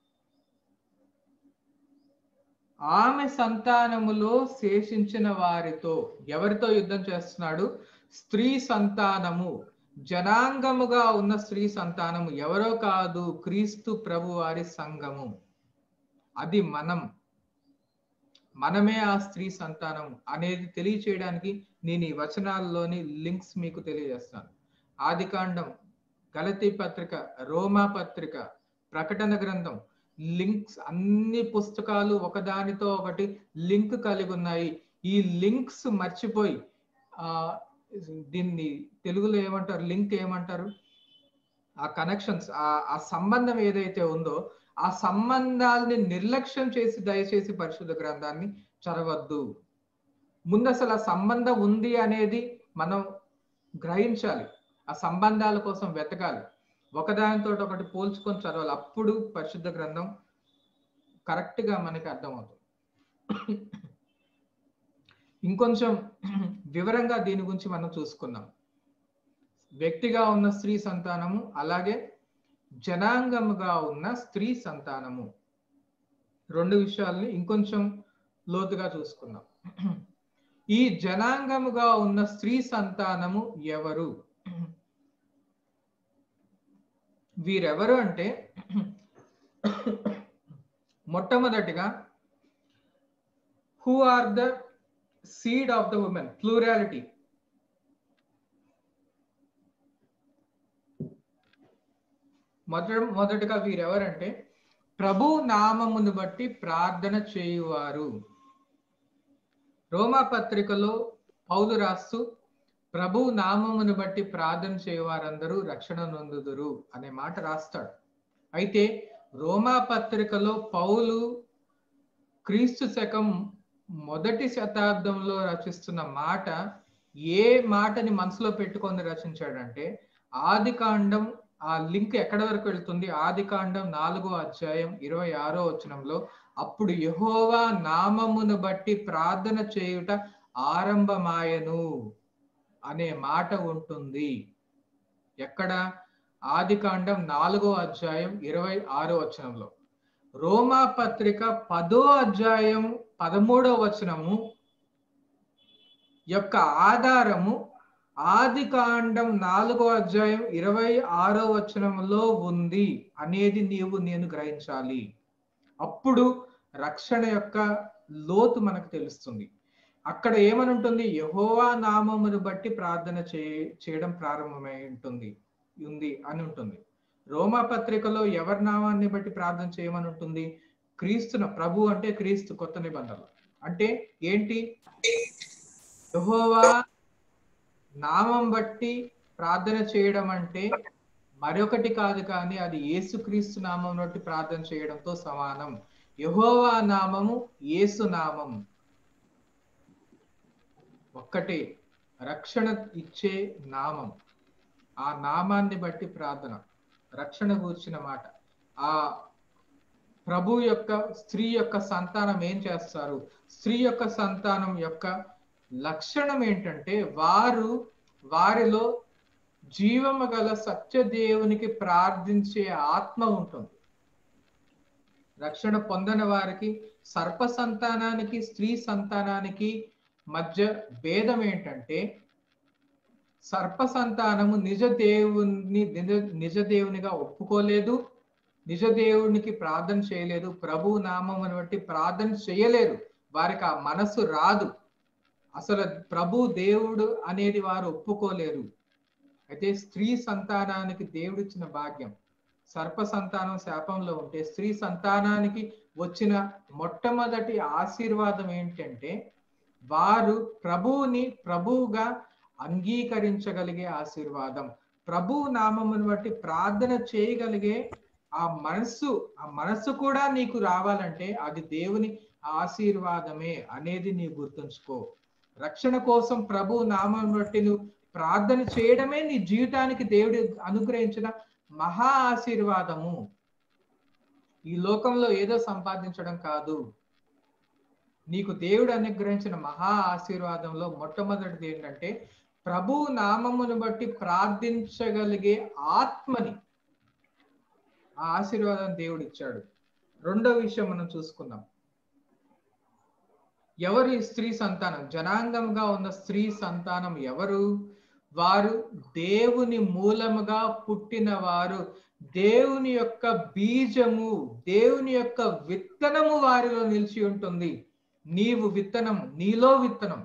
ఆమె సంతానములో శేషించిన వారితో ఎవరితో యుద్ధం చేస్తున్నాడు స్త్రీ సంతానము జనాంగముగా ఉన్న స్త్రీ సంతానము ఎవరో కాదు క్రీస్తు ప్రభు వారి సంఘము అది మనం మనమే ఆ స్త్రీ సంతానం అనేది తెలియచేయడానికి నేను ఈ వచనాల్లోని లింక్స్ మీకు తెలియజేస్తాను ఆదికాండం గలతీ పత్రిక రోమా పత్రిక ప్రకటన గ్రంథం లింక్స్ అన్ని పుస్తకాలు ఒకదానితో ఒకటి లింక్ కలిగి ఉన్నాయి ఈ లింక్స్ మర్చిపోయి ఆ దీన్ని తెలుగులో ఏమంటారు లింక్ ఏమంటారు ఆ కనెక్షన్స్ ఆ ఆ సంబంధం ఏదైతే ఉందో ఆ సంబంధాలని నిర్లక్ష్యం చేసి దయచేసి పరిశుద్ధ గ్రంథాన్ని చదవద్దు ముందు అసలు ఆ సంబంధం ఉంది అనేది మనం గ్రహించాలి ఆ సంబంధాల కోసం వెతకాలి ఒకదానితో ఒకటి పోల్చుకొని చదవాలి అప్పుడు పరిశుద్ధ గ్రంథం కరెక్ట్ గా మనకి అర్థమవుతుంది ఇంకొంచెం వివరంగా దీని గురించి మనం చూసుకుందాం వ్యక్తిగా ఉన్న స్త్రీ సంతానము అలాగే జనాంగముగా ఉన్న స్త్రీ సంతానము రెండు విషయాల్ని ఇంకొంచెం లోతుగా చూసుకుందాం ఈ జనాంగముగా ఉన్న స్త్రీ సంతానము ఎవరు వీరెవరు అంటే మొట్టమొదటిగా who are the seed of the women plurality మొదట మొదటగా వీరెవరంటే ప్రభు నామమును బట్టి ప్రార్థన చేయువారు రోమా పత్రికలో పౌలు రాస్తూ ప్రభు నామమును బట్టి ప్రార్థన చేయవారందరూ రక్షణ నొందుదురు అనే మాట రాస్తాడు అయితే రోమా పత్రికలో పౌలు క్రీస్తు శకం మొదటి శతాబ్దంలో రచిస్తున్న మాట ఏ మాటని మనసులో పెట్టుకొని రచించాడంటే ఆది కాండం ఆ లింక్ ఎక్కడ వరకు వెళ్తుంది ఆది కాండం నాలుగో అధ్యాయం ఇరవై ఆరో వచనంలో అప్పుడు యహోవా నామమును బట్టి ప్రార్థన చేయుట ఆరంభమాయను అనే మాట ఉంటుంది ఎక్కడ ఆది కాండం నాలుగో అధ్యాయం ఇరవై ఆరో వచనంలో రోమా పత్రిక పదో అధ్యాయం పదమూడో వచనము యొక్క ఆధారము ఆది కాండం నాలుగో అధ్యాయం ఇరవై ఆరో వచనంలో ఉంది అనేది నీవు నేను గ్రహించాలి అప్పుడు రక్షణ యొక్క లోతు మనకు తెలుస్తుంది అక్కడ ఏమని ఉంటుంది యహోవా నామమును బట్టి ప్రార్థన చే చేయడం ప్రారంభమై ఉంటుంది ఉంది అని ఉంటుంది రోమా పత్రికలో ఎవరి నామాన్ని బట్టి ప్రార్థన చేయమని ఉంటుంది క్రీస్తున ప్రభు అంటే క్రీస్తు కొత్త నిబంధనలు అంటే ఏంటి యహోవా నామం బట్టి ప్రార్థన చేయడం అంటే మరొకటి కాదు కానీ అది యేసుక్రీస్తు నామం బట్టి ప్రార్థన చేయడంతో సమానం యహోవా నామము యేసు నామం ఒక్కటే రక్షణ ఇచ్చే నామం ఆ నామాన్ని బట్టి ప్రార్థన రక్షణ కూర్చిన మాట ఆ ప్రభు యొక్క స్త్రీ యొక్క సంతానం ఏం చేస్తారు స్త్రీ యొక్క సంతానం యొక్క లక్షణం ఏంటంటే వారు వారిలో జీవము గల సత్యదేవునికి ప్రార్థించే ఆత్మ ఉంటుంది రక్షణ పొందని వారికి సర్ప సంతానానికి స్త్రీ సంతానానికి మధ్య భేదం ఏంటంటే సర్ప సంతానము నిజ దేవుని నిజ నిజ దేవునిగా ఒప్పుకోలేదు నిజ దేవునికి ప్రార్థన చేయలేదు ప్రభు నామం బట్టి ప్రార్థన చేయలేరు వారికి ఆ మనసు రాదు అసలు ప్రభు దేవుడు అనేది వారు ఒప్పుకోలేరు అయితే స్త్రీ సంతానానికి దేవుడిచ్చిన భాగ్యం సర్ప సంతానం శాపంలో ఉంటే స్త్రీ సంతానానికి వచ్చిన మొట్టమొదటి ఆశీర్వాదం ఏంటంటే వారు ప్రభువుని ప్రభువుగా అంగీకరించగలిగే ఆశీర్వాదం ప్రభు నామమును బట్టి ప్రార్థన చేయగలిగే ఆ మనస్సు ఆ మనస్సు కూడా నీకు రావాలంటే అది దేవుని ఆశీర్వాదమే అనేది నీ గుర్తుంచుకో రక్షణ కోసం ప్రభు నామం బట్టి నువ్వు ప్రార్థన చేయడమే నీ జీవితానికి దేవుడు అనుగ్రహించిన మహా ఆశీర్వాదము ఈ లోకంలో ఏదో సంపాదించడం కాదు నీకు దేవుడు అనుగ్రహించిన మహా ఆశీర్వాదంలో మొట్టమొదటిది ఏంటంటే ప్రభు నామమును బట్టి ప్రార్థించగలిగే ఆత్మని ఆ ఆశీర్వాదం దేవుడు ఇచ్చాడు రెండో విషయం మనం చూసుకుందాం ఎవరు ఈ స్త్రీ సంతానం జనాంగంగా ఉన్న స్త్రీ సంతానం ఎవరు వారు దేవుని మూలముగా పుట్టిన వారు దేవుని యొక్క బీజము దేవుని యొక్క విత్తనము వారిలో నిలిచి ఉంటుంది నీవు విత్తనం నీలో విత్తనం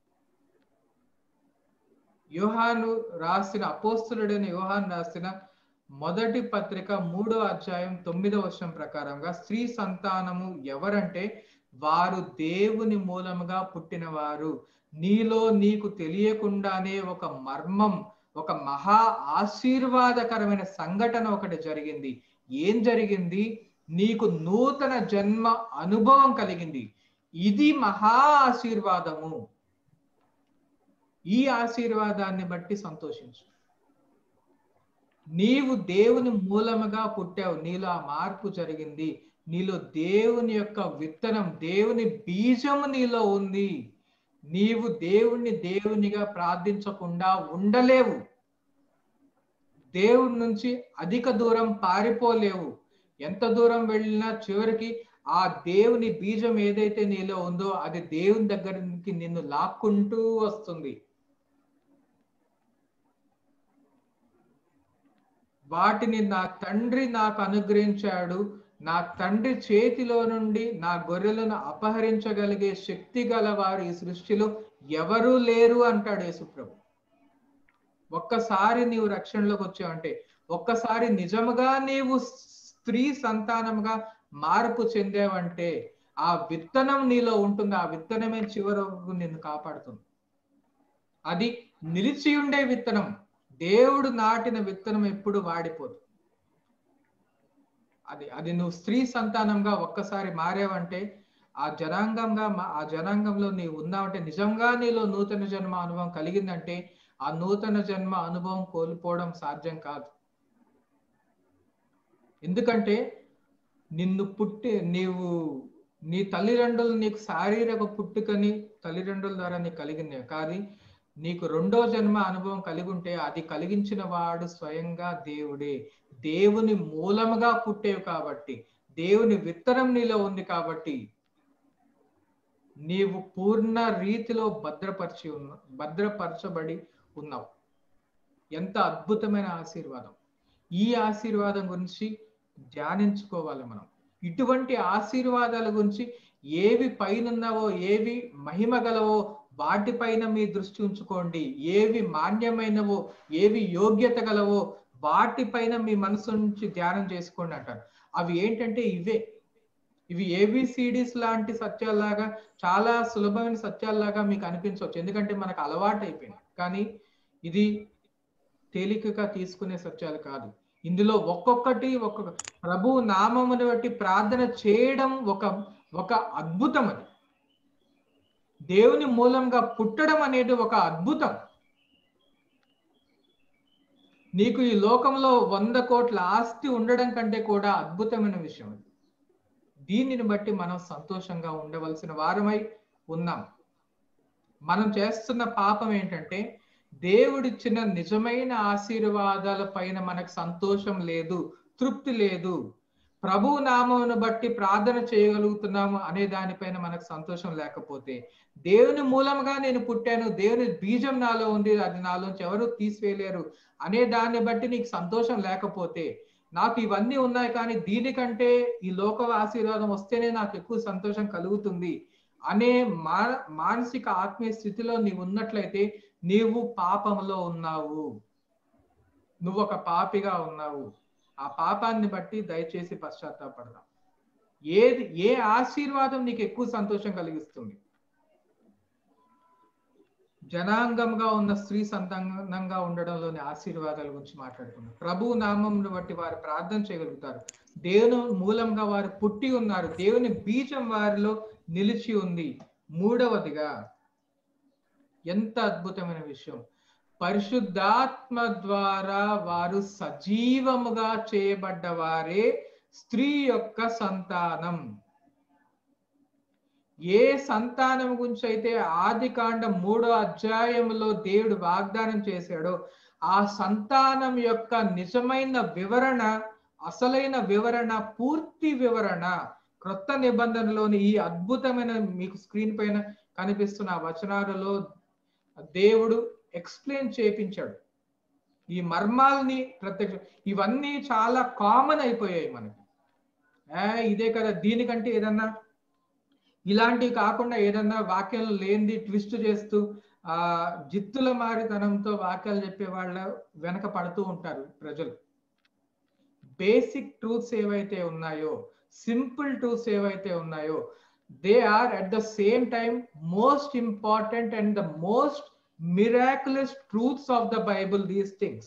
యోహాను రాసిన అపోస్తులుడైన యోహాను రాసిన మొదటి పత్రిక మూడో అధ్యాయం తొమ్మిదో వర్షం ప్రకారంగా స్త్రీ సంతానము ఎవరంటే వారు దేవుని మూలముగా పుట్టిన వారు నీలో నీకు తెలియకుండానే ఒక మర్మం ఒక మహా ఆశీర్వాదకరమైన సంఘటన ఒకటి జరిగింది ఏం జరిగింది నీకు నూతన జన్మ అనుభవం కలిగింది ఇది మహా ఆశీర్వాదము ఈ ఆశీర్వాదాన్ని బట్టి సంతోషించు నీవు దేవుని మూలముగా పుట్టావు నీలో ఆ మార్పు జరిగింది నీలో దేవుని యొక్క విత్తనం దేవుని బీజము నీలో ఉంది నీవు దేవుణ్ణి దేవునిగా ప్రార్థించకుండా ఉండలేవు దేవుడి నుంచి అధిక దూరం పారిపోలేవు ఎంత దూరం వెళ్ళినా చివరికి ఆ దేవుని బీజం ఏదైతే నీలో ఉందో అది దేవుని దగ్గరికి నిన్ను లాక్కుంటూ వస్తుంది వాటిని నా తండ్రి నాకు అనుగ్రహించాడు నా తండ్రి చేతిలో నుండి నా గొర్రెలను అపహరించగలిగే శక్తి గల వారు ఈ సృష్టిలో ఎవరూ లేరు అంటాడు యేసుప్రభు ఒక్కసారి నీవు రక్షణలోకి వచ్చావంటే ఒక్కసారి నిజముగా నీవు స్త్రీ సంతానముగా మార్పు చెందావంటే ఆ విత్తనం నీలో ఉంటుంది ఆ విత్తనమే చివరకు నిన్ను కాపాడుతుంది అది నిలిచి ఉండే విత్తనం దేవుడు నాటిన విత్తనం ఎప్పుడు వాడిపోదు అది అది నువ్వు స్త్రీ సంతానంగా ఒక్కసారి మారేవంటే ఆ జనాంగంగా ఆ జనాంగంలో నీవు ఉన్నావంటే నిజంగా నీలో నూతన జన్మ అనుభవం కలిగిందంటే ఆ నూతన జన్మ అనుభవం కోల్పోవడం సాధ్యం కాదు ఎందుకంటే నిన్ను పుట్టి నీవు నీ తల్లిదండ్రులు నీకు శారీరక పుట్టుకని తల్లిదండ్రుల ద్వారా నీకు కలిగింది కానీ నీకు రెండో జన్మ అనుభవం కలిగి ఉంటే అది కలిగించిన వాడు స్వయంగా దేవుడే దేవుని మూలముగా పుట్టేవి కాబట్టి దేవుని విత్తనం నీలో ఉంది కాబట్టి నీవు పూర్ణ రీతిలో భద్రపరిచి ఉన్న భద్రపరచబడి ఉన్నావు ఎంత అద్భుతమైన ఆశీర్వాదం ఈ ఆశీర్వాదం గురించి ధ్యానించుకోవాలి మనం ఇటువంటి ఆశీర్వాదాల గురించి ఏవి పైనున్నావో ఏవి మహిమ గలవో వాటిపైన మీ దృష్టి ఉంచుకోండి ఏవి మాన్యమైనవో ఏవి యోగ్యత గలవో వాటిపైన మీ మనసు నుంచి ధ్యానం చేసుకోండి అంటారు అవి ఏంటంటే ఇవే ఇవి ఏబిసిడిస్ లాంటి సత్యాల్లాగా చాలా సులభమైన సత్యాల్లాగా మీకు అనిపించవచ్చు ఎందుకంటే మనకు అలవాటు అయిపోయింది కానీ ఇది తేలికగా తీసుకునే సత్యాలు కాదు ఇందులో ఒక్కొక్కటి ఒక్కొక్క ప్రభు నామముని బట్టి ప్రార్థన చేయడం ఒక ఒక అద్భుతం అది దేవుని మూలంగా పుట్టడం అనేది ఒక అద్భుతం నీకు ఈ లోకంలో వంద కోట్ల ఆస్తి ఉండడం కంటే కూడా అద్భుతమైన విషయం అది దీనిని బట్టి మనం సంతోషంగా ఉండవలసిన వారమై ఉన్నాం మనం చేస్తున్న పాపం ఏంటంటే దేవుడిచ్చిన నిజమైన ఆశీర్వాదాల పైన మనకు సంతోషం లేదు తృప్తి లేదు ప్రభు నామమును బట్టి ప్రార్థన చేయగలుగుతున్నాము అనే దానిపైన మనకు సంతోషం లేకపోతే దేవుని మూలంగా నేను పుట్టాను దేవుని బీజం నాలో ఉంది అది నాలోంచి ఎవరు తీసివేయలేరు అనే దాన్ని బట్టి నీకు సంతోషం లేకపోతే నాకు ఇవన్నీ ఉన్నాయి కానీ దీనికంటే ఈ లోక ఆశీర్వాదం వస్తేనే నాకు ఎక్కువ సంతోషం కలుగుతుంది అనే మా మానసిక ఆత్మీయ స్థితిలో నీవు ఉన్నట్లయితే నీవు పాపంలో ఉన్నావు నువ్వు ఒక పాపిగా ఉన్నావు ఆ పాపాన్ని బట్టి దయచేసి పశ్చాత్తాపడదాం ఏది ఏ ఆశీర్వాదం నీకు ఎక్కువ సంతోషం కలిగిస్తుంది జనాంగంగా ఉన్న స్త్రీ సంతానంగా ఉండడంలోని ఆశీర్వాదాల గురించి మాట్లాడుకున్నాం ప్రభు నామంను బట్టి వారు ప్రార్థన చేయగలుగుతారు దేవుని మూలంగా వారు పుట్టి ఉన్నారు దేవుని బీజం వారిలో నిలిచి ఉంది మూడవదిగా ఎంత అద్భుతమైన విషయం పరిశుద్ధాత్మ ద్వారా వారు సజీవముగా చేయబడ్డ వారే స్త్రీ యొక్క సంతానం ఏ సంతానం గురించి అయితే ఆది కాండ మూడో అధ్యాయంలో దేవుడు వాగ్దానం చేశాడో ఆ సంతానం యొక్క నిజమైన వివరణ అసలైన వివరణ పూర్తి వివరణ క్రొత్త నిబంధనలోని ఈ అద్భుతమైన మీకు స్క్రీన్ పైన కనిపిస్తున్న వచనాలలో దేవుడు ఎక్స్ప్లెయిన్ చేపించాడు ఈ మర్మాల్ని ప్రత్యక్ష ఇవన్నీ చాలా కామన్ అయిపోయాయి మనకి ఇదే కదా దీనికంటే ఏదన్నా ఇలాంటివి కాకుండా ఏదన్నా వాక్యాలు లేనిది ట్విస్ట్ చేస్తూ ఆ జిత్తుల మారితనంతో వాక్యాలు చెప్పే వాళ్ళ వెనక పడుతూ ఉంటారు ప్రజలు బేసిక్ ట్రూత్స్ ఏవైతే ఉన్నాయో సింపుల్ ట్రూత్స్ ఏవైతే ఉన్నాయో they are at the same time most important and the most miraculous truths of the Bible these things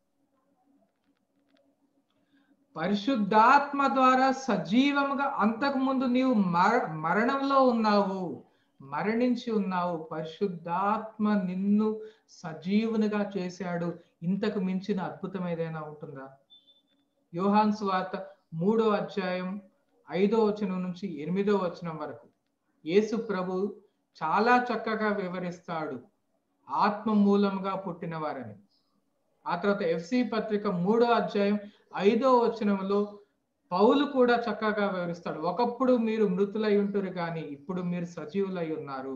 పరిశుద్ధాత్మ ద్వారా సజీవముగా అంతకు ముందు నీవు మర మరణంలో ఉన్నావు మరణించి ఉన్నావు పరిశుద్ధాత్మ నిన్ను సజీవునిగా చేశాడు ఇంతకు మించిన అద్భుతం ఏదైనా ఉంటుందా యోహాన్ స్వార్త మూడో అధ్యాయం ఐదో వచనం నుంచి ఎనిమిదో వచనం వరకు యేసు ప్రభు చాలా చక్కగా వివరిస్తాడు ఆత్మ మూలంగా పుట్టిన వారని ఆ తర్వాత ఎఫ్సి పత్రిక మూడో అధ్యాయం ఐదో వచనంలో పౌలు కూడా చక్కగా వివరిస్తాడు ఒకప్పుడు మీరు మృతులై ఉంటారు కానీ ఇప్పుడు మీరు సజీవులై ఉన్నారు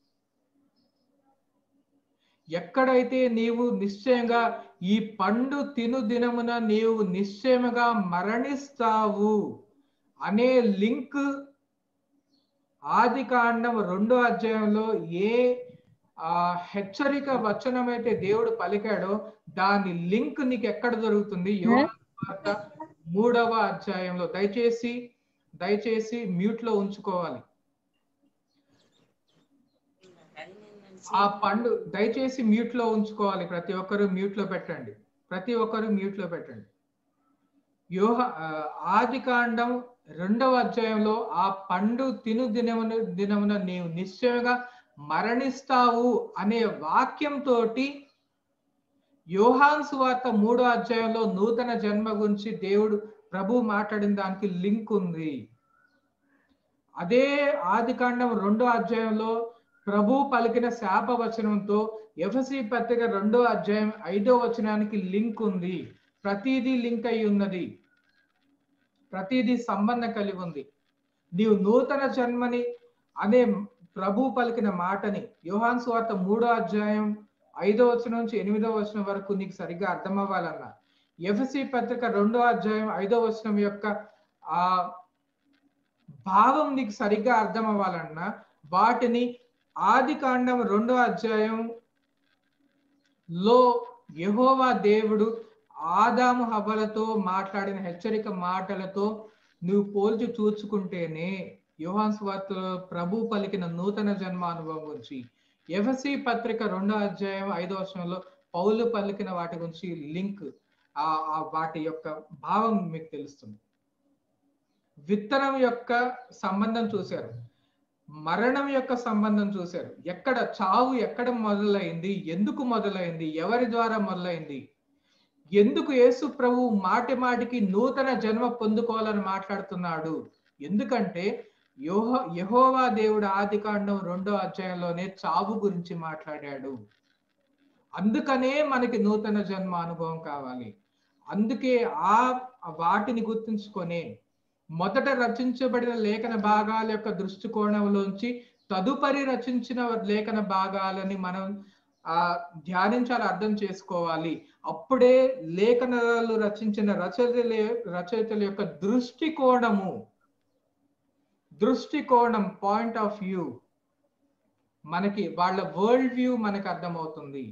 ఎక్కడైతే నీవు నిశ్చయంగా ఈ పండు తిను దినమున నీవు నిశ్చయముగా మరణిస్తావు అనే లింక్ ఆది కాండం రెండో అధ్యాయంలో ఏ ఆ హెచ్చరిక వచనం అయితే దేవుడు పలికాడో దాని లింక్ నీకు ఎక్కడ దొరుకుతుంది యోగ మూడవ అధ్యాయంలో దయచేసి దయచేసి మ్యూట్ లో ఉంచుకోవాలి ఆ పండు దయచేసి మ్యూట్ లో ఉంచుకోవాలి ప్రతి ఒక్కరు మ్యూట్ లో పెట్టండి ప్రతి ఒక్కరు మ్యూట్ లో పెట్టండి యోహ ఆది కాండం రెండవ అధ్యాయంలో ఆ పండు తిను దినమున దినమున నీవు నిశ్చయంగా మరణిస్తావు అనే వాక్యంతో యోహాన్ సువార్త మూడో అధ్యాయంలో నూతన జన్మ గురించి దేవుడు ప్రభు మాట్లాడిన దానికి లింక్ ఉంది అదే ఆది కాండం రెండో అధ్యాయంలో ప్రభు పలికిన శాప వచనంతో ఎఫ్సి పత్రిక రెండో అధ్యాయం ఐదో వచనానికి లింక్ ఉంది ప్రతిదీ లింక్ అయి ఉన్నది ప్రతిదీ సంబంధం కలిగి ఉంది నీవు నూతన జన్మని అనే ప్రభు పలికిన మాటని యోహాన్ స్వార్త మూడో అధ్యాయం ఐదో వచనం నుంచి ఎనిమిదో వచనం వరకు నీకు సరిగ్గా అర్థం అవ్వాలన్నా ఎఫ్సి పత్రిక రెండో అధ్యాయం ఐదో వచనం యొక్క ఆ భావం నీకు సరిగ్గా అర్థం అవ్వాలన్నా వాటిని ఆది కాండం రెండో అధ్యాయం లో యహోవా దేవుడు ఆదాము హవ్వలతో మాట్లాడిన హెచ్చరిక మాటలతో నువ్వు పోల్చి చూచుకుంటేనే యోహాన్ స్వార్తలో ప్రభు పలికిన నూతన జన్మ అనుభవం గురించి ఎఫ్సి పత్రిక రెండో అధ్యాయం ఐదో వర్షంలో పౌలు పలికిన వాటి గురించి లింక్ ఆ ఆ వాటి యొక్క భావం మీకు తెలుస్తుంది విత్తనం యొక్క సంబంధం చూశారు మరణం యొక్క సంబంధం చూశారు ఎక్కడ చావు ఎక్కడ మొదలైంది ఎందుకు మొదలైంది ఎవరి ద్వారా మొదలైంది ఎందుకు యేసు ప్రభు మాటి మాటికి నూతన జన్మ పొందుకోవాలని మాట్లాడుతున్నాడు ఎందుకంటే యోహ యహోవా దేవుడు ఆది కాండం రెండో అధ్యాయంలోనే చావు గురించి మాట్లాడాడు అందుకనే మనకి నూతన జన్మ అనుభవం కావాలి అందుకే ఆ వాటిని గుర్తుంచుకొని మొదట రచించబడిన లేఖన భాగాల యొక్క దృష్టికోణంలోంచి తదుపరి రచించిన లేఖన భాగాలని మనం ఆ ధ్యానించాలి అర్థం చేసుకోవాలి అప్పుడే లేఖనాలు రచించిన రచయితల రచయితల యొక్క దృష్టికోణము దృష్టికోణం పాయింట్ ఆఫ్ వ్యూ మనకి వాళ్ళ వరల్డ్ వ్యూ మనకు అర్థమవుతుంది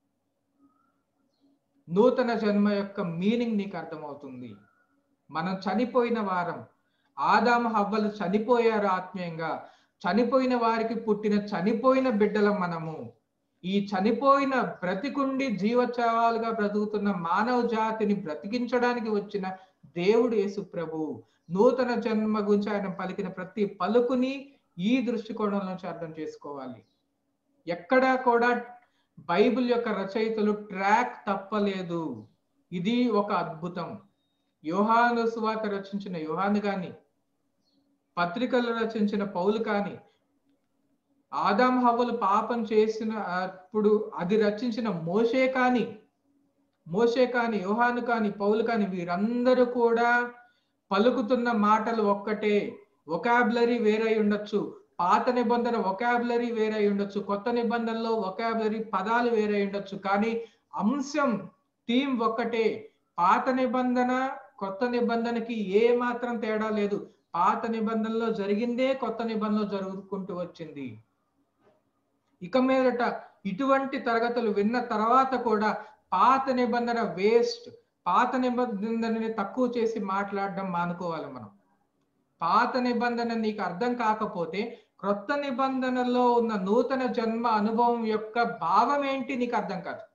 నూతన జన్మ యొక్క మీనింగ్ నీకు అర్థమవుతుంది మనం చనిపోయిన వారం ఆదాము హవ్వలు చనిపోయారు ఆత్మీయంగా చనిపోయిన వారికి పుట్టిన చనిపోయిన బిడ్డల మనము ఈ చనిపోయిన బ్రతికుండి జీవచావాలుగా బ్రతుకుతున్న మానవ జాతిని బ్రతికించడానికి వచ్చిన దేవుడు యేసు ప్రభు నూతన జన్మ గురించి ఆయన పలికిన ప్రతి పలుకుని ఈ దృష్టికోణం నుంచి అర్థం చేసుకోవాలి ఎక్కడా కూడా బైబిల్ యొక్క రచయితలు ట్రాక్ తప్పలేదు ఇది ఒక అద్భుతం యోహాను సువాత రచించిన యోహాను కానీ పత్రికలు రచించిన పౌలు కానీ ఆదాం హవ్వలు పాపం చేసిన అప్పుడు అది రచించిన మోషే కానీ మోషే కానీ యోహాను కానీ పౌలు కానీ వీరందరూ కూడా పలుకుతున్న మాటలు ఒక్కటే ఒకాబులరీ వేరై ఉండొచ్చు పాత నిబంధన ఒకాబులరీ వేరై ఉండొచ్చు కొత్త నిబంధనలో ఒకాబులరీ పదాలు వేరై ఉండొచ్చు కానీ అంశం థీమ్ ఒక్కటే పాత నిబంధన కొత్త నిబంధనకి ఏ మాత్రం తేడా లేదు పాత నిబంధనలో జరిగిందే కొత్త నిబంధనలో జరుగుకుంటూ వచ్చింది ఇక మీదట ఇటువంటి తరగతులు విన్న తర్వాత కూడా పాత నిబంధన వేస్ట్ పాత నిబంధనని తక్కువ చేసి మాట్లాడడం మానుకోవాలి మనం పాత నిబంధన నీకు అర్థం కాకపోతే క్రొత్త నిబంధనలో ఉన్న నూతన జన్మ అనుభవం యొక్క భావం ఏంటి నీకు అర్థం కాదు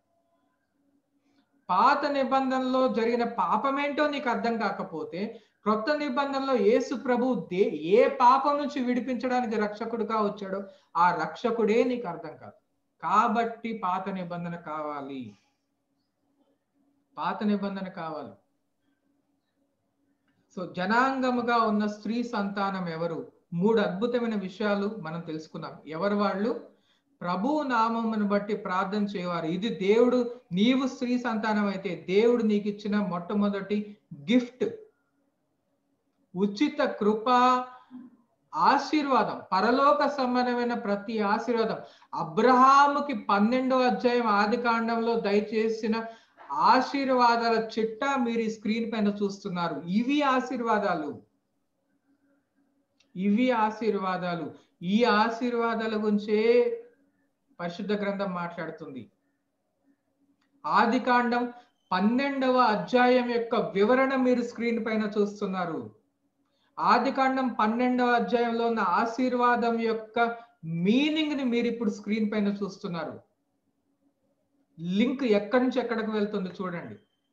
పాత నిబంధనలో జరిగిన పాపమేంటో నీకు అర్థం కాకపోతే క్రొత్త నిబంధనలో యేసు ప్రభు దే ఏ పాపం నుంచి విడిపించడానికి రక్షకుడుగా వచ్చాడో ఆ రక్షకుడే నీకు అర్థం కాదు కాబట్టి పాత నిబంధన కావాలి పాత నిబంధన కావాలి సో జనాంగముగా ఉన్న స్త్రీ సంతానం ఎవరు మూడు అద్భుతమైన విషయాలు మనం తెలుసుకున్నాం ఎవరు వాళ్ళు ప్రభు నామమును బట్టి ప్రార్థన చేయవారు ఇది దేవుడు నీవు స్త్రీ సంతానం అయితే దేవుడు నీకు ఇచ్చిన మొట్టమొదటి గిఫ్ట్ ఉచిత కృప ఆశీర్వాదం పరలోక సంబంధమైన ప్రతి ఆశీర్వాదం అబ్రహాముకి పన్నెండో అధ్యాయం ఆది కాండంలో దయచేసిన ఆశీర్వాదాల చిట్టా మీరు ఈ స్క్రీన్ పైన చూస్తున్నారు ఇవి ఆశీర్వాదాలు ఇవి ఆశీర్వాదాలు ఈ ఆశీర్వాదాల గురించే పరిశుద్ధ గ్రంథం మాట్లాడుతుంది ఆది కాండం పన్నెండవ అధ్యాయం యొక్క వివరణ మీరు స్క్రీన్ పైన చూస్తున్నారు ఆది కాండం పన్నెండవ అధ్యాయంలో ఉన్న ఆశీర్వాదం యొక్క మీనింగ్ ని మీరు ఇప్పుడు స్క్రీన్ పైన చూస్తున్నారు లింక్ ఎక్కడి నుంచి ఎక్కడికి వెళ్తుంది చూడండి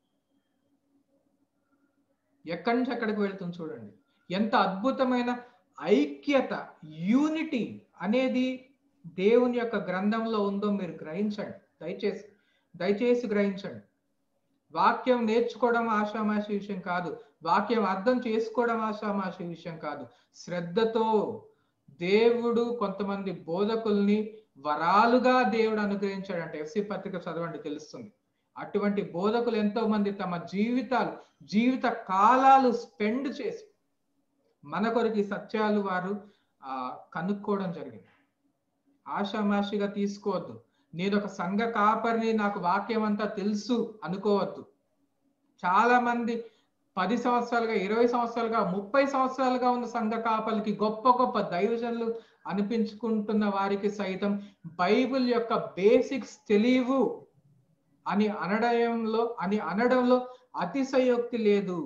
ఎక్కడి నుంచి ఎక్కడికి వెళ్తుంది చూడండి ఎంత అద్భుతమైన ఐక్యత యూనిటీ అనేది దేవుని యొక్క గ్రంథంలో ఉందో మీరు గ్రహించండి దయచేసి దయచేసి గ్రహించండి వాక్యం నేర్చుకోవడం ఆషామాషి విషయం కాదు వాక్యం అర్థం చేసుకోవడం ఆషామాషి విషయం కాదు శ్రద్ధతో దేవుడు కొంతమంది బోధకుల్ని వరాలుగా దేవుడు అనుగ్రహించాడంట ఎఫ్సి పత్రిక చదవండి తెలుస్తుంది అటువంటి బోధకులు ఎంతో మంది తమ జీవితాలు జీవిత కాలాలు స్పెండ్ చేసి మన కొరకు ఈ సత్యాలు వారు ఆ కనుక్కోవడం జరిగింది ఆషామాషిగా తీసుకోవద్దు నేను ఒక సంఘ కాపరిని నాకు వాక్యం అంతా తెలుసు అనుకోవద్దు చాలా మంది పది సంవత్సరాలుగా ఇరవై సంవత్సరాలుగా ముప్పై సంవత్సరాలుగా ఉన్న సంఘ కాపలకి గొప్ప గొప్ప దైవజనులు అనిపించుకుంటున్న వారికి సైతం బైబిల్ యొక్క బేసిక్స్ తెలియవు అని అనడంలో అని అనడంలో అతిశయోక్తి లేదు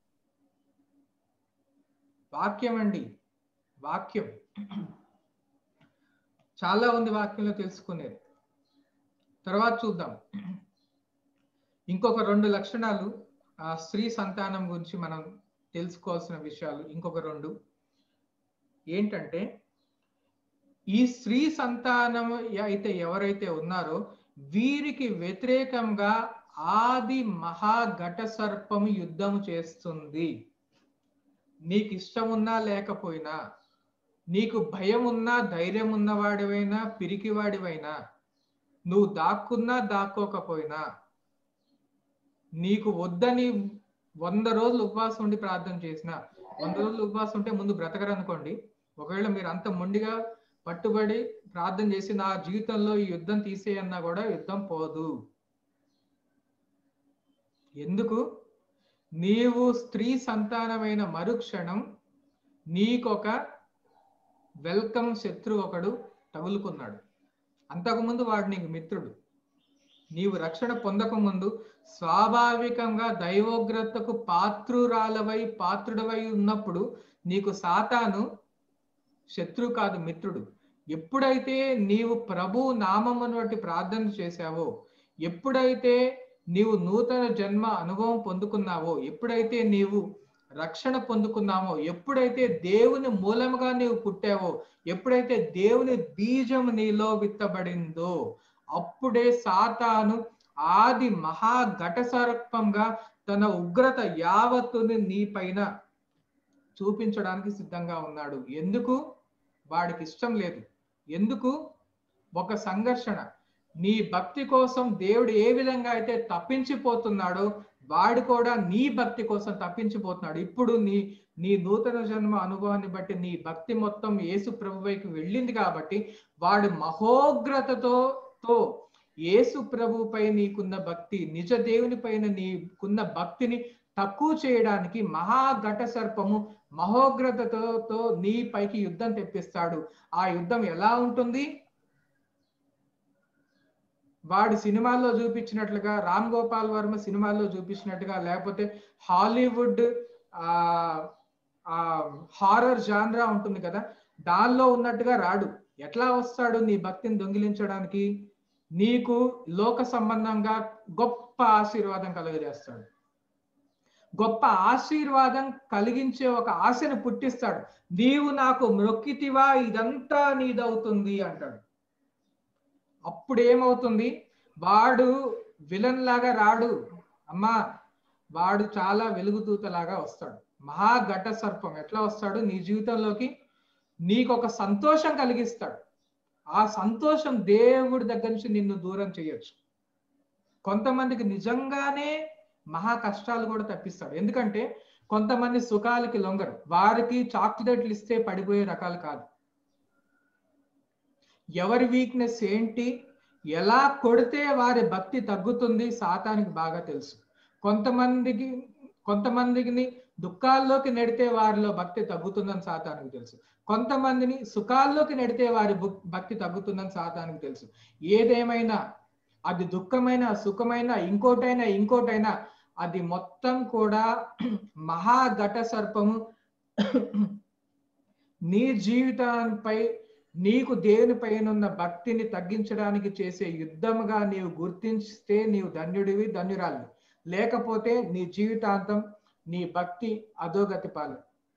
వాక్యం అండి వాక్యం చాలా ఉంది వాక్యంలో తెలుసుకునేది తర్వాత చూద్దాం ఇంకొక రెండు లక్షణాలు ఆ స్త్రీ సంతానం గురించి మనం తెలుసుకోవాల్సిన విషయాలు ఇంకొక రెండు ఏంటంటే ఈ స్త్రీ సంతానం అయితే ఎవరైతే ఉన్నారో వీరికి వ్యతిరేకంగా ఆది మహాఘట సర్పము యుద్ధము చేస్తుంది నీకు ఇష్టం ఉన్నా లేకపోయినా నీకు భయం ఉన్నా ధైర్యం ఉన్నవాడివైనా పిరికివాడివైనా నువ్వు దాక్కున్నా దాక్కోకపోయినా నీకు వద్దని వంద రోజులు ఉపవాసం ఉండి ప్రార్థన చేసిన వంద రోజులు ఉపవాసం ఉంటే ముందు బ్రతకరు అనుకోండి ఒకవేళ మీరు అంత మొండిగా పట్టుబడి ప్రార్థన చేసి నా జీవితంలో ఈ యుద్ధం తీసేయన్నా కూడా యుద్ధం పోదు ఎందుకు నీవు స్త్రీ సంతానమైన మరుక్షణం నీకొక వెల్కమ్ శత్రు ఒకడు తగులుకున్నాడు అంతకుముందు వాడు నీకు మిత్రుడు నీవు రక్షణ పొందక ముందు స్వాభావికంగా దైవోగ్రతకు పాత్రురాలవై పాత్రుడవై ఉన్నప్పుడు నీకు సాతాను శత్రు కాదు మిత్రుడు ఎప్పుడైతే నీవు ప్రభు నామమును బట్టి ప్రార్థన చేశావో ఎప్పుడైతే నీవు నూతన జన్మ అనుభవం పొందుకున్నావో ఎప్పుడైతే నీవు రక్షణ పొందుకున్నామో ఎప్పుడైతే దేవుని మూలముగా నీవు పుట్టావో ఎప్పుడైతే దేవుని బీజం నీలో విత్తబడిందో అప్పుడే సాతాను ఆది మహా ఘట సర్పంగా తన ఉగ్రత యావత్తుని నీ పైన చూపించడానికి సిద్ధంగా ఉన్నాడు ఎందుకు వాడికి ఇష్టం లేదు ఎందుకు ఒక సంఘర్షణ నీ భక్తి కోసం దేవుడు ఏ విధంగా అయితే తప్పించిపోతున్నాడో వాడు కూడా నీ భక్తి కోసం తప్పించిపోతున్నాడు ఇప్పుడు నీ నీ నూతన జన్మ అనుభవాన్ని బట్టి నీ భక్తి మొత్తం యేసు ప్రభు వైపు వెళ్ళింది కాబట్టి వాడు మహోగ్రతతో తో యేసు ప్రభుపై నీకున్న భక్తి నిజ దేవుని పైన నీకున్న భక్తిని తక్కువ చేయడానికి మహాఘట సర్పము మహోగ్రతతో నీ పైకి యుద్ధం తెప్పిస్తాడు ఆ యుద్ధం ఎలా ఉంటుంది వాడి సినిమాల్లో చూపించినట్లుగా రామ్ గోపాల్ వర్మ సినిమాల్లో చూపించినట్టుగా లేకపోతే హాలీవుడ్ ఆ హారర్ జాన్రా ఉంటుంది కదా దానిలో ఉన్నట్టుగా రాడు ఎట్లా వస్తాడు నీ భక్తిని దొంగిలించడానికి నీకు లోక సంబంధంగా గొప్ప ఆశీర్వాదం కలుగజేస్తాడు గొప్ప ఆశీర్వాదం కలిగించే ఒక ఆశను పుట్టిస్తాడు నీవు నాకు మొక్కితివా ఇదంతా నీదవుతుంది అంటాడు అప్పుడు ఏమవుతుంది వాడు విలన్ లాగా రాడు అమ్మా వాడు చాలా వెలుగుతూతలాగా వస్తాడు మహాఘట సర్పం ఎట్లా వస్తాడు నీ జీవితంలోకి నీకు ఒక సంతోషం కలిగిస్తాడు ఆ సంతోషం దేవుడి దగ్గర నుంచి నిన్ను దూరం చేయొచ్చు కొంతమందికి నిజంగానే మహా కష్టాలు కూడా తప్పిస్తాడు ఎందుకంటే కొంతమంది సుఖాలకి లొంగరు వారికి చాక్లెట్లు ఇస్తే పడిపోయే రకాలు కాదు ఎవరి వీక్నెస్ ఏంటి ఎలా కొడితే వారి భక్తి తగ్గుతుంది సాతానికి బాగా తెలుసు కొంతమందికి కొంతమందిని దుఃఖాల్లోకి నెడితే వారిలో భక్తి తగ్గుతుందని సాతానికి తెలుసు కొంతమందిని సుఖాల్లోకి నెడితే వారి భక్తి తగ్గుతుందని సాతానికి తెలుసు ఏదేమైనా అది దుఃఖమైన సుఖమైన ఇంకోటైనా ఇంకోటైనా అది మొత్తం కూడా మహాఘట సర్పము నీ జీవితాన్పై నీకు దేవుని పైన ఉన్న భక్తిని తగ్గించడానికి చేసే యుద్ధముగా నీవు గుర్తించితే నీవు ధన్యుడివి ధన్యురాలి లేకపోతే నీ జీవితాంతం నీ భక్తి అధోగతి పాలు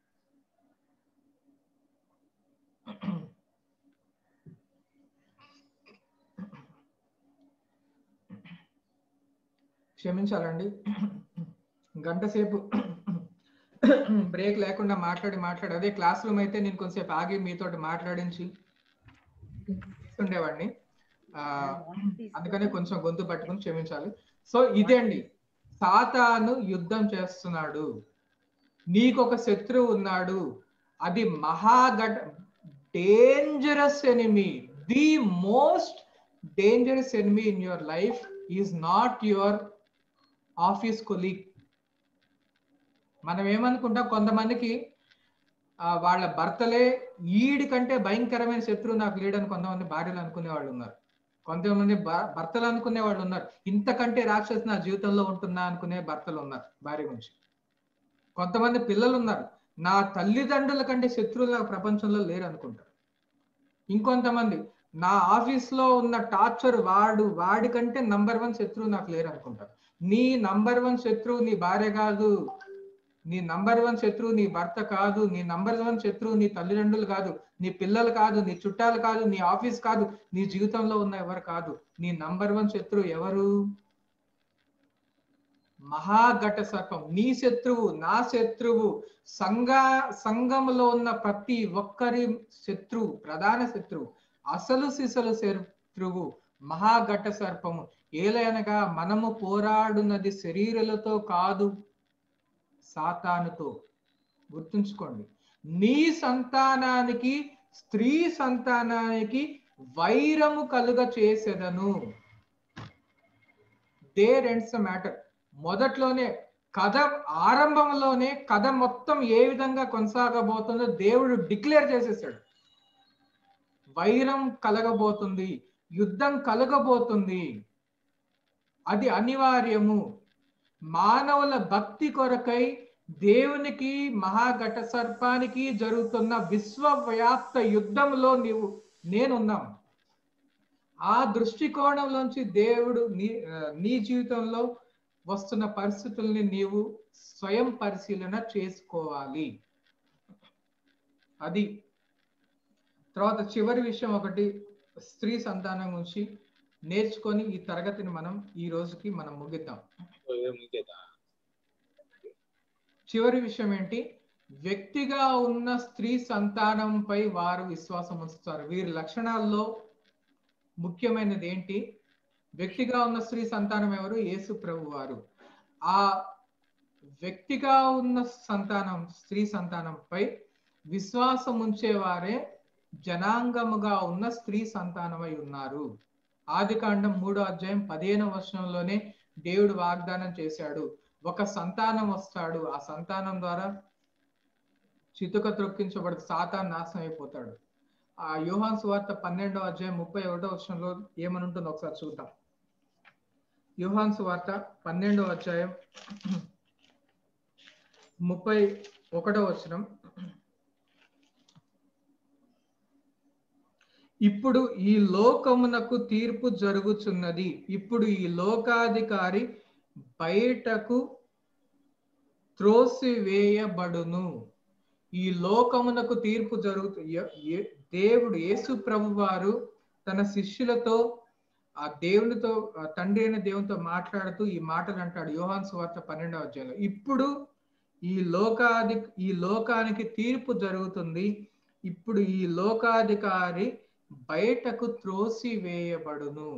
క్షమించాలండి గంట సేపు బ్రేక్ లేకుండా మాట్లాడి మాట్లాడి అదే క్లాస్ రూమ్ అయితే నేను కొంచెంసేపు ఆగి మీతో మాట్లాడించి ఉండేవాడిని ఆ అందుకనే కొంచెం గొంతు పట్టుకుని క్షమించాలి సో ఇదే అండి సాతాను యుద్ధం చేస్తున్నాడు నీకు ఒక శత్రువు ఉన్నాడు అది మహాగట్ dangerous enemy the most dangerous enemy in your life is not your office colleague మనం ఏమనుకుంటాం కొంతమందికి ఆ, వాళ్ళ భర్తలే ఈడి కంటే భయంకరమైన శత్రువు నాకు లేడని కొంతమంది భార్యలు అనుకునే వాళ్ళు ఉన్నారు కొంతమంది భ- భర్తలు అనుకునే వాళ్ళు ఉన్నారు ఇంతకంటే రాక్షసు నా జీవితంలో ఉంటుందా అనుకునే భర్తలు ఉన్నారు భార్య గురించి కొంతమంది పిల్లలు ఉన్నారు నా తల్లిదండ్రుల కంటే శత్రువులు నాకు ప్రపంచంలో లేరు అనుకుంటారు ఇంకొంతమంది నా ఆఫీస్ లో ఉన్న టార్చర్ వాడు వాడి కంటే నంబర్ వన్ శత్రువు నాకు లేరు అనుకుంటారు నీ నంబర్ వన్ శత్రువు నీ భార్య కాదు నీ నంబర్ వన్ శత్రువు నీ భర్త కాదు నీ నంబర్ వన్ శత్రువు నీ తల్లిదండ్రులు కాదు నీ పిల్లలు కాదు నీ చుట్టాలు కాదు నీ ఆఫీస్ కాదు నీ జీవితంలో ఉన్న ఎవరు కాదు నీ నంబర్ వన్ శత్రువు ఎవరు మహాఘట సర్పం నీ శత్రువు నా శత్రువు సంఘ సంఘంలో ఉన్న ప్రతి ఒక్కరి శత్రువు ప్రధాన శత్రువు అసలు సిసలు శత్రువు మహాఘట సర్పము ఏలైనగా మనము పోరాడున్నది శరీరాలతో కాదు సాతానుతో గుర్తుంచుకోండి నీ సంతానానికి స్త్రీ సంతానానికి వైరము కలుగ చేసేదను దేర్ ఎండ్స్ ద మ్యాటర్ మొదట్లోనే కథ ఆరంభంలోనే కథ మొత్తం ఏ విధంగా కొనసాగబోతుందో దేవుడు డిక్లేర్ చేసేసాడు వైరం కలగబోతుంది యుద్ధం కలగబోతుంది అది అనివార్యము మానవుల భక్తి కొరకై దేవునికి మహాఘట సర్పానికి జరుగుతున్న విశ్వవ్యాప్త యుద్ధంలో నీవు నేనున్నాం ఆ దృష్టికోణంలోంచి దేవుడు నీ ఆ, నీ జీవితంలో వస్తున్న పరిస్థితుల్ని నీవు స్వయం పరిశీలన చేసుకోవాలి అది తర్వాత చివరి విషయం ఒకటి స్త్రీ సంతానం గురించి నేర్చుకొని ఈ తరగతిని మనం ఈ రోజుకి మనం ముగిద్దాం ముఖ్యదా చివరి విషయం ఏంటి వ్యక్తిగా ఉన్న స్త్రీ సంతానంపై వారు విశ్వాసం ఉంచుతారు వీరి లక్షణాల్లో ముఖ్యమైనది ఏంటి వ్యక్తిగా ఉన్న స్త్రీ సంతానం ఎవరు యేసు ప్రభు వారు ఆ వ్యక్తిగా ఉన్న సంతానం స్త్రీ సంతానంపై విశ్వాసం ఉంచేవారే జనాంగముగా ఉన్న స్త్రీ సంతానమై ఉన్నారు ఆది కాండం మూడో అధ్యాయం పదిహేను వర్షంలోనే దేవుడు వాగ్దానం చేశాడు ఒక సంతానం వస్తాడు ఆ సంతానం ద్వారా చితుక త్రొక్కించబడు సాతాన్ నాశనం అయిపోతాడు ఆ యోహాన్ సువార్త పన్నెండో అధ్యాయం ముప్పై ఒకటో వచనంలో ఏమనుంటుందో ఒకసారి చూద్దాం యోహాన్ సువార్త పన్నెండో అధ్యాయం ముప్పై ఒకటో వచనం ఇప్పుడు ఈ లోకమునకు తీర్పు జరుగుచున్నది ఇప్పుడు ఈ లోకాధికారి బయటకు త్రోసివేయబడును ఈ లోకమునకు తీర్పు జరుగుతు ఎ- ఎ- దేవుడు యేసు ప్రభు వారు తన శిష్యులతో ఆ దేవునితో ఆ తండ్రి అయిన దేవునితో మాట్లాడుతూ ఈ మాటలు అంటాడు యోహాన్ సువార్త పన్నెండవ అధ్యాయంలో ఇప్పుడు ఈ లోకాధి ఈ లోకానికి తీర్పు జరుగుతుంది ఇప్పుడు ఈ లోకాధికారి బయటకు త్రోసివేయబడును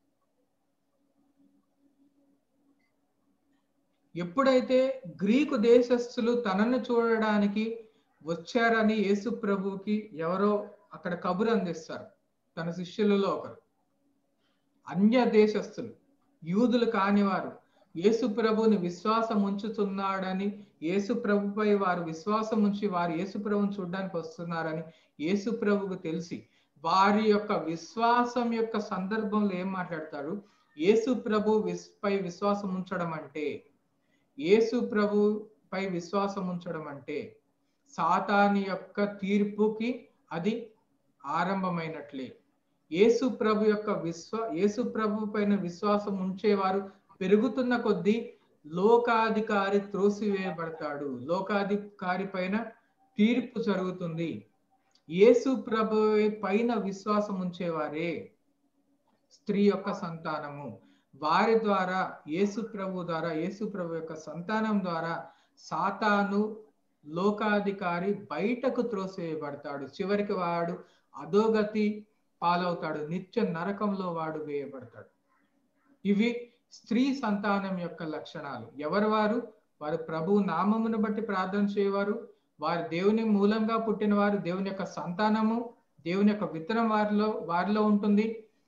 ఎప్పుడైతే గ్రీకు దేశస్థులు తనను చూడడానికి వచ్చారని యేసు ప్రభువుకి ఎవరో అక్కడ కబురు అందిస్తారు తన శిష్యులలో ఒకరు అన్య దేశస్థులు యూదులు కానివారు యేసు ప్రభుని విశ్వాసం ఉంచుతున్నాడని యేసు ప్రభుపై వారు విశ్వాసం ఉంచి వారు యేసు ప్రభుని చూడడానికి వస్తున్నారని యేసు ప్రభుకు తెలిసి వారి యొక్క విశ్వాసం యొక్క సందర్భంలో ఏం మాట్లాడతారు యేసు ప్రభు విస్ పై విశ్వాసం ఉంచడం అంటే యేసు ప్రభు పై విశ్వాసం ఉంచడం అంటే సాతాని యొక్క తీర్పుకి అది ఆరంభమైనట్లే యేసు ప్రభు యొక్క విశ్వ యేసు ప్రభు పైన విశ్వాసం ఉంచేవారు పెరుగుతున్న కొద్దీ లోకాధికారి త్రోసివేయబడతాడు లోకాధికారి పైన తీర్పు జరుగుతుంది యేసు ప్రభు పైన విశ్వాసం ఉంచేవారే స్త్రీ యొక్క సంతానము వారి ద్వారా యేసు ప్రభు ద్వారా యేసు ప్రభు యొక్క సంతానం ద్వారా సాతాను లోకాధికారి బయటకు త్రోసేయబడతాడు చివరికి వాడు అధోగతి పాలవుతాడు నిత్య నరకంలో వాడు వేయబడతాడు ఇవి స్త్రీ సంతానం యొక్క లక్షణాలు ఎవరు వారు వారు ప్రభు నామమును బట్టి ప్రార్థన చేయవారు వారు దేవుని మూలంగా పుట్టిన వారు దేవుని యొక్క సంతానము దేవుని యొక్క విత్తనం వారిలో వారిలో ఉంటుంది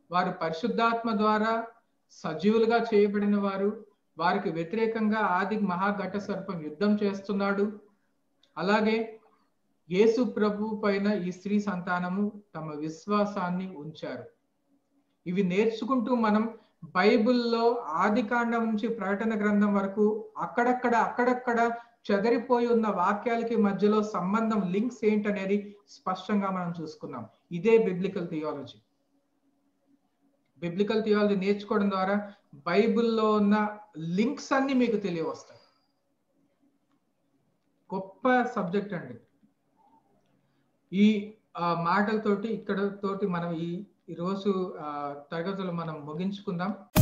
వారు పరిశుద్ధాత్మ ద్వారా సజీవులుగా చేయబడిన వారు వారికి వ్యతిరేకంగా ఆది మహాఘట సర్పం యుద్ధం చేస్తున్నాడు అలాగే యేసు ప్రభు పైన ఈ స్త్రీ సంతానము తమ విశ్వాసాన్ని ఉంచారు ఇవి నేర్చుకుంటూ మనం బైబిల్లో ఆది కాండం నుంచి ప్రకటన గ్రంథం వరకు అక్కడక్కడ అక్కడక్కడ చెదరిపోయి ఉన్న వాక్యాలకి మధ్యలో సంబంధం లింక్స్ ఏంటనేది స్పష్టంగా మనం చూసుకున్నాం ఇదే బిబ్లికల్ థియాలజీ బిబ్లికల్ థియాలజీ నేర్చుకోవడం ద్వారా బైబిల్లో ఉన్న లింక్స్ అన్ని మీకు తెలియవస్తాయి గొప్ప సబ్జెక్ట్ అండి ఈ మాటలతోటి ఇక్కడ తోటి మనం ఈ ఈరోజు తరగతులు మనం ముగించుకుందాం